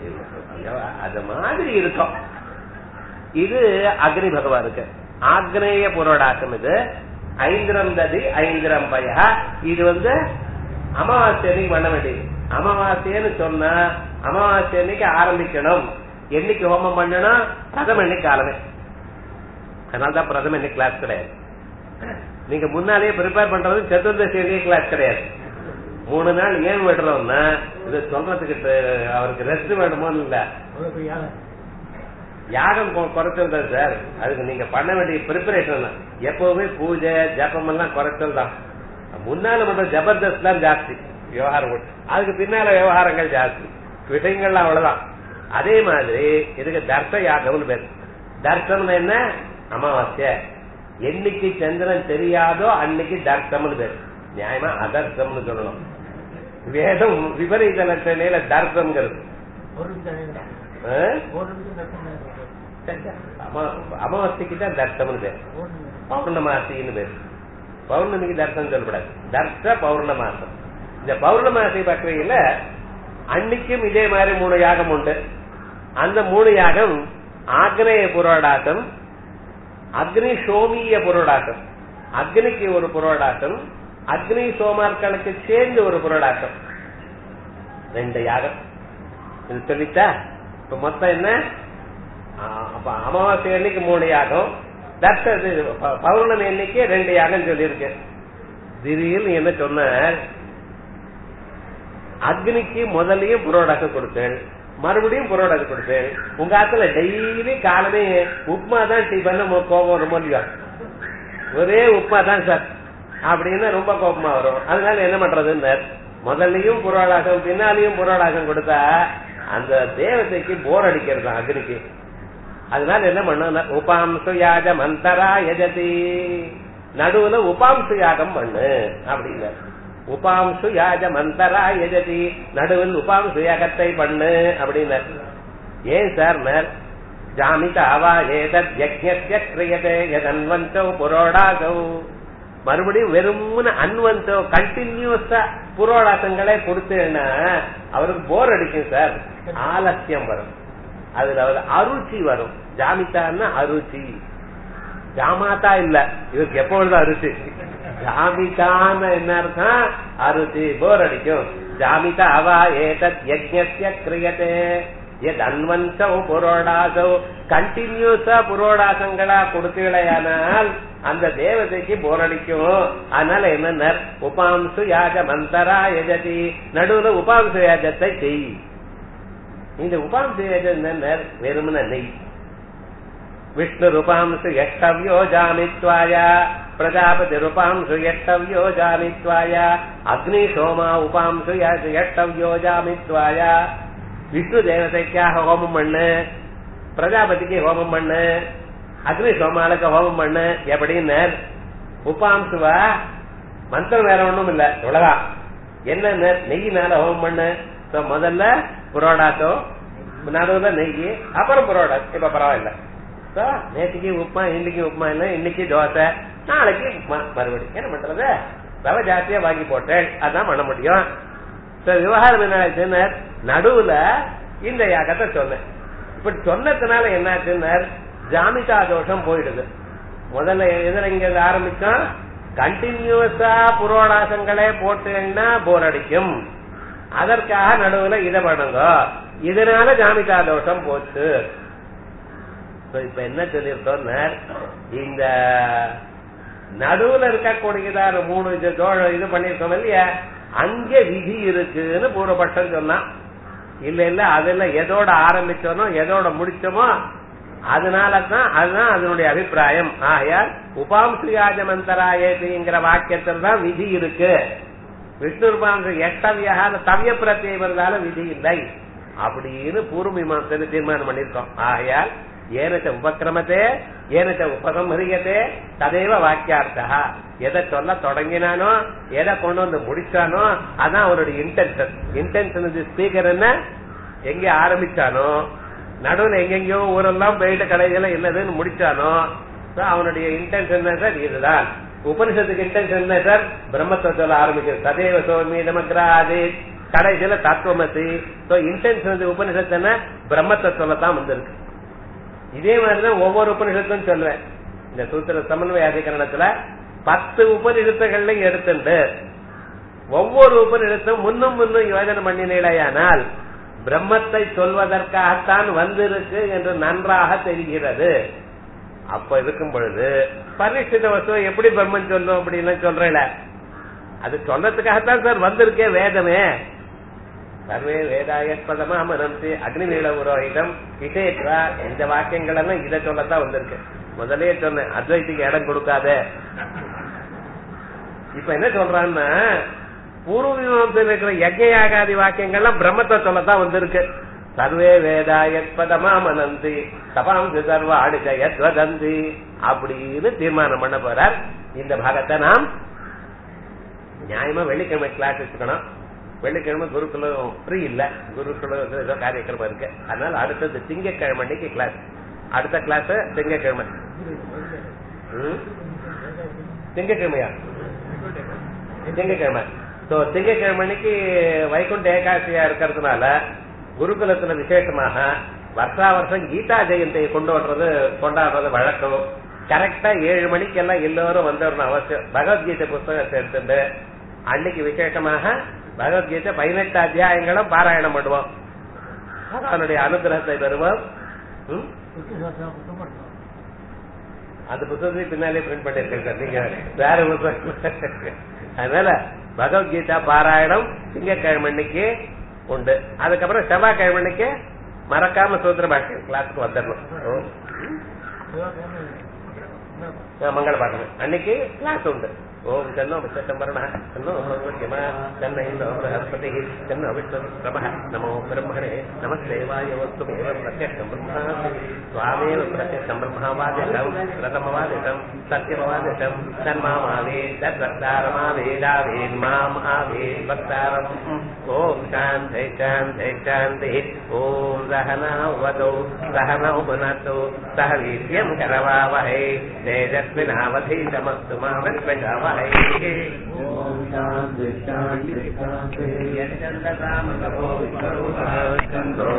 அது மாதிரி இருக்கும் இது அக்னி பகவானுக்கு ஆக்னேய புரோடாக்கம் இது ஐந்திரம் ததி ஐந்திரம் பயா இது வந்து அமாவாசை அன்னைக்கு பண்ண வேண்டியது அமாவாசைன்னு சொன்னா அமாவாசை அன்னைக்கு ஆரம்பிக்கணும் என்னைக்கு ஹோமம் பண்ணணும் பிரதம எண்ணெய் காலமே அதனால்தான் பிரதம எண்ணெய் கிளாஸ் கிடையாது நீங்க முன்னாலேயே ப்ரிப்பேர் பண்றது சதுர்தசி எண்ணெய் கிளாஸ் கிடையாது மூணு நாள் ஏன் விடுறோம்னா இது சொல்றதுக்கு த- அவருக்கு ரெஸ்ட் வேணுமோ இல்ல அவ்வளவு பெரிய யாகம். யாகம் கொ- குறைச்சல் தான் சார் அதுக்கு நீங்க பண்ண வேண்டிய ப்ரிப்பரேஷன் தான் எப்பவுமே பூஜை ஜபம் எல்லாம் குறைச்சல் தான் முன்னால மட்டும் ஜபர்தஸ்த் தான் ஜாஸ்தி விவகாரம் மட்டும். அதுக்கு பின்னால விவகாரங்கள் ஜாஸ்தி விஷயங்கள்லாம் அவ்வளவுதான் அதே மாதிரி இதுக்கு தர்ச யாகம்னு பேர் தர்சம்னு என்ன அமாவாசை என்னைக்கு சந்திரன் தெரியாதோ அன்னைக்கு தர்சம்னு பேர் நியாயமா அதர்சம்னு சொல்லணும் வேதம் விபரீத லட்சணையில தர்சம்ங்கிறது ஒரு நிமிஷம் இருங்க. ஆ? ஒரு நிமிஷம் தர்சனம் பண்ணுங்க. அமா- அமாவாசைக்கு தான் தர்சம்னு பேர் ஒரு நிமிஷம். பௌர்ணமாசின்னு பேர் பௌர்ணமிக்கு தர்சனம் சொல்லக்கூடாது தர்ச பௌர்ணமாசம் இந்த பௌர்ணமாசி பக்ரியில அன்னைக்கும் இதே மாதிரி மூணு யாகம் உண்டு அந்த மூணு யாகம் ஆக்னேய புரோடாட்டம் அக்னி சோமிய புரோடாட்டம் அக்னிக்கு ஒரு புரோடாட்டம் அக்னி சோமார்களுக்கு சேர்ந்து ஒரு புரோடாட்டம் ரெண்டு யாகம் இது சொல்லிட்டா இப்ப மொத்தம் என்ன ஆ, அப்ப அமாவாசை அன்னைக்கு மூணு யாகம் தர்ச இது ப- பௌர்ணமி அன்னைக்கு ரெண்டு யாகம் சொல்லியிருக்கு திடீர்னு என்ன சொன்ன அக்னிக்கு முதலையும் புரோடாக்க கொடுத்தேன் மறுபடியும் புரோடாக்க கொடுத்தேன் உங்க ஆத்துல டெய்லி காலமே உப்மா தான் டிஃபன் கோபம் வரும் இல்லையா ஒரே உப்மா தான் சார் அப்படின்னு ரொம்ப கோபமா வரும் அதனால என்ன பண்றதுன்னு முதல்லையும் புரோடாகம் பின்னாலையும் புரோடாகம் கொடுத்தா அந்த தேவதைக்கு போர் அடிக்கிறது தான் அக்னிக்கு அதனால என்ன பண்ண உபாம்சு யாக மந்தரா யஜதி நடுவுல உபாம்சு யாகம் பண்ணு அப்படின்னு உபாம்சு யாஜ மந்தரா யஜதி நடுவில் உபாம்சு யாகத்தை பண்ணு அப்படின்னு ஏன் சார் ஜாமிதாவா ஏதத் யஜ்ஞஸ்ய கிரியதே யதன்வந்தோ புரோடாகௌ மறுபடியும் வெறும்னு அன்வந்தோ கண்டினியூஸா புரோடாசங்களே கொடுத்தேன்னா அவருக்கு போர் அடிக்கும் சார் ஆலசியம் வரும் அதுல ஒரு அருச்சி வரும் ஜாமிதான்னா அருச்சி ஜாமாத்தா இல்ல இவருக்கு எப்பொழுதும் அருச்சி ஜாமிதான்னு என்ன அர்த்தம் அருச்சி போர் அடிக்கும் ஜாமிதா அவா ஏதத் யஜ்ஞஸ்ய கிரியதே எத் அன்வந்தௌ புரோடாசௌ கண்டினியூஸா புரோடாசங்களா கொடுத்தீங்களேயானால் அந்த தேவதைக்கு போர் அடிக்கும் அதனால என்ன உபாம்சு யாக மந்தரா யஜதி நடுவுல உபாம்சு யாஜத்தை செய் இந்த உபாம்சு யாஜம் என்ன வெறுமன நெய் விஷ்ணு ரூபாம்சு எஷ்டவியோ ஜாமித்வாய பிரஜாபதி ரூபாம்சு எட்டவ்யோ ஜாமித்வாய அக்னி சோமா உபாம்சு ய- எட்டவ்யோ ஜாமித்வாய விஷ்ணு தேவதைக்காக ஹோமம் பண்ணு பிரஜாபதிக்கு ஹோமம் பண்ணு அக்னி சோமாளுக்கு ஹோமம் பண்ணு எப்படின்னு உபாம்சுவா மந்திரம் வேற ஒண்ணும் இல்ல இவ்வளவுதான் என்ன நெய்யினால ஹோமம் பண்ணு So, முதல்ல புரோடாசோ நடுவுல நெய் அப்புறம் புரோடா இப்ப பரவாயில்ல So, நேற்றுக்கு உப்புமா இன்னைக்கு உப்புமா இல்ல இன்னைக்கு தோசை நாளைக்கு உப்புமா மறுபடியும் என்ன பண்றது ரவை ஜாஸ்தியா வாங்கி போட்டேன் அதான் பண்ண முடியும் So, விவகாரம் என்ன ஆச்சுன்னு நடுவுல இந்த யாகத்தை சொன்னேன் இப்படி சொன்னதுனால என்னாச்சுன்னு ஜாமிதா தோஷம் போயிடுது முதல்ல எதுல இங்க ஆரம்பிச்சோம் கண்டினியூஸா புரோடாசங்களே போட்டீங்கன்னா போர் அடிக்கும் அதற்காக நடுவுல இதை பண்ணுங்க இதனால ஜாமிதா தோஷம் போச்சு So, இப்ப என்ன சொல்லியிருக்கோம்னா இந்த நடுவுல இருக்கக்கூடியதான மூணு இது தோ- இது பண்ணிருக்கோம் இல்லையா அங்க விதி இருக்குன்னு பூர்வபட்சம் சொன்னான் இல்ல இல்ல அதுல எதோட ஆரம்பிச்சோனோ எதோட முடிச்சோமோ அதனாலதான் அதுதான் அதனுடைய அபிப்பிராயம் ஆகையால் உபாம்சுயாஜ மந்தராயேங்கிற வாக்கியத்தில் தான் விதி இருக்கு விஷ்ணு ரூபாங்க எட்டவியாக தவிய பிரத்தியம் இருந்தாலும் விதி இல்லை அப்படின்னு பூர்வ மீமாசனை தீர்மானம் பண்ணிருக்கோம் ஆகையால் ஏனச்ச உபக்கிரமத்தே ஏனச்ச உபசம்ஹரியத்தே ததேவ வாக்கியார்த்தா எதை சொல்ல தொடங்கினானோ எதை கொண்டு வந்து முடிச்சானோ அதான் அவருடைய இன்டென்ஷன் இன்டென்ஷன் ஸ்பீக்கர் என்ன எங்க ஆரம்பிச்சானோ நடுவுல எங்கெங்கயோ ஊரெல்லாம் போயிட்டு கடைகள் இல்லதுன்னு முடிச்சானோ So, அவனுடைய இன்டென்ஷன் சார் இதுதான் உபனிஷத்துக்கு இன்டென்ஷன் என்ன சார் பிரம்மத்தை சொல்ல ஆரம்பிக்கிறது சதேவ சோமி நமக்ராதி கடைசியில தத்துவமசி சோ இன்டென்ஷன் உபனிஷத்து என்ன பிரம்மத்தை சொல்லத்தான் வந்திருக்கு இதே மாதிரிதான் ஒவ்வொரு உபனிஷத்தும் சொல்றேன் இந்த சூத்திர சமன்வய அதிகரணத்துல பத்து உபனிஷத்துகள்ல எடுத்துண்டு ஒவ்வொரு உபனிஷத்தும் முன்னும் முன்னும் யோஜனை பண்ணினேயானால் பிரம்மத்தை சொல்வதற்காகத்தான் வந்திருக்கு என்று நன்றாக தெரிகிறது அப்ப இருக்கும் பொழுது பரிசுத்த வசுவை எப்படி பிரம்மன் சொல்லும் அப்படின்னு சொல்றேன் அது சொல்றதுக்காகத்தான் சார் வந்திருக்கே வேதமே சர்வே வேதாயஸ்பதமா மனம்சி அக்னிநீள புரோஹிதம் இசேத்ரா இந்த வாக்கியங்கள் எல்லாம் இதை சொல்லத்தான் வந்திருக்கு முதலே சொன்னேன் அத்வைத்துக்கு இடம் கொடுக்காத இப்ப என்ன சொல்றான்னா பூர்வ மீமாசையில் இருக்கிற யஜ்ய யாகாதி வாக்கியங்கள்லாம் பிரம்மத்தை சொல்லத்தான் வந்திருக்கு சர்வே வேதாயஸ்பதமா மனந்தி தபாம்சி சர்வ அடிச்ச யத்வதந்தி அப்படின்னு தீர்மானம் பண்ண போறார் இந்த பாகத்தை நாம் நியாயமா வெள்ளிக்கிழமை கிளாஸ் வச்சுக்கணும் வெள்ளிக்கிழமை குருகுலம் ஃப்ரீ இல்ல குருகுலம் ஏதோ காரியக்கிரமம் இருக்கு அதனால அடுத்தது திங்கக்கிழமை அன்னைக்கு கிளாஸ் அடுத்த கிளாஸ் திங்கக்கிழமை ம்? திங்கக்கிழமையா திங்கக்கிழமை சோ திங்கக்கிழமை அன்னைக்கு வைகுண்ட ஏகாசியா இருக்கிறதுனால குருகுலத்துல விசேஷமாக வருஷா வருஷம் கீதா ஜெயந்தியை கொண்டு வர்றது கொண்டாடுறது வழக்கம் கரெக்டா ஏழு மணிக்கெல்லாம் எல்லோரும் வந்துடணும் அவசியம் பகவத்கீதை புஸ்தகத்தை எடுத்துட்டு அன்னைக்கு விசேஷமாக பகவத்கீதை பதினெட்டு அத்தியாயங்களும் பாராயணம் பண்ணுவோம் அதனுடைய அனுகிரகத்தை பெறுவோம் ம்? அந்த புத்தகத்தை பின்னாலே பிரிண்ட் பண்ணிருக்கேன் சார் நீங்க வேற புத்தகம் அதனால பகவத்கீதா பாராயணம் திங்கக்கிழமை அன்னைக்கு உண்டு அதுக்கப்புறம் செவ்வாய்க்கிழமை அன்னைக்கு மறக்காம சூத்திர பாஷ்யம் கிளாஸுக்கு வந்துடணும் ஓ. ஆ, மங்கள பாட்டம் அன்னைக்கு கிளாஸ் உண்டு ஓம் தன்னோ விசம்பரண தன்னோ பிரம்ம தன்ன இந்தோ பிரகஸ்பதி தன்னோ விஷ்ணு பிரப நமோ பிரம்மணே நமஸ்தேவாய வஸ்துமேவ பிரத்யக்ஷம் பிரம்மாஸ்மி சுவாமேவ பிரத்யக்ஷம் பிரம்மவாதிஷம் ரதமவாதிஷம் சத்யமவாதிஷம் தன்மாமாவே தத்வக்தாரமாவேதாவேன் மாம் ஆவே வக்தாரம் ஓம் சாந்தை சாந்தை சாந்தி ஓம் சகனாவதோ சகனௌ புனத்தோ சக வீரியம் கரவாவஹை தேஜஸ்வினாவதீதமஸ்து மா வித்வஜாவஹை यच्चन्द्रतामतपो विश्वरूपः चन्द्रो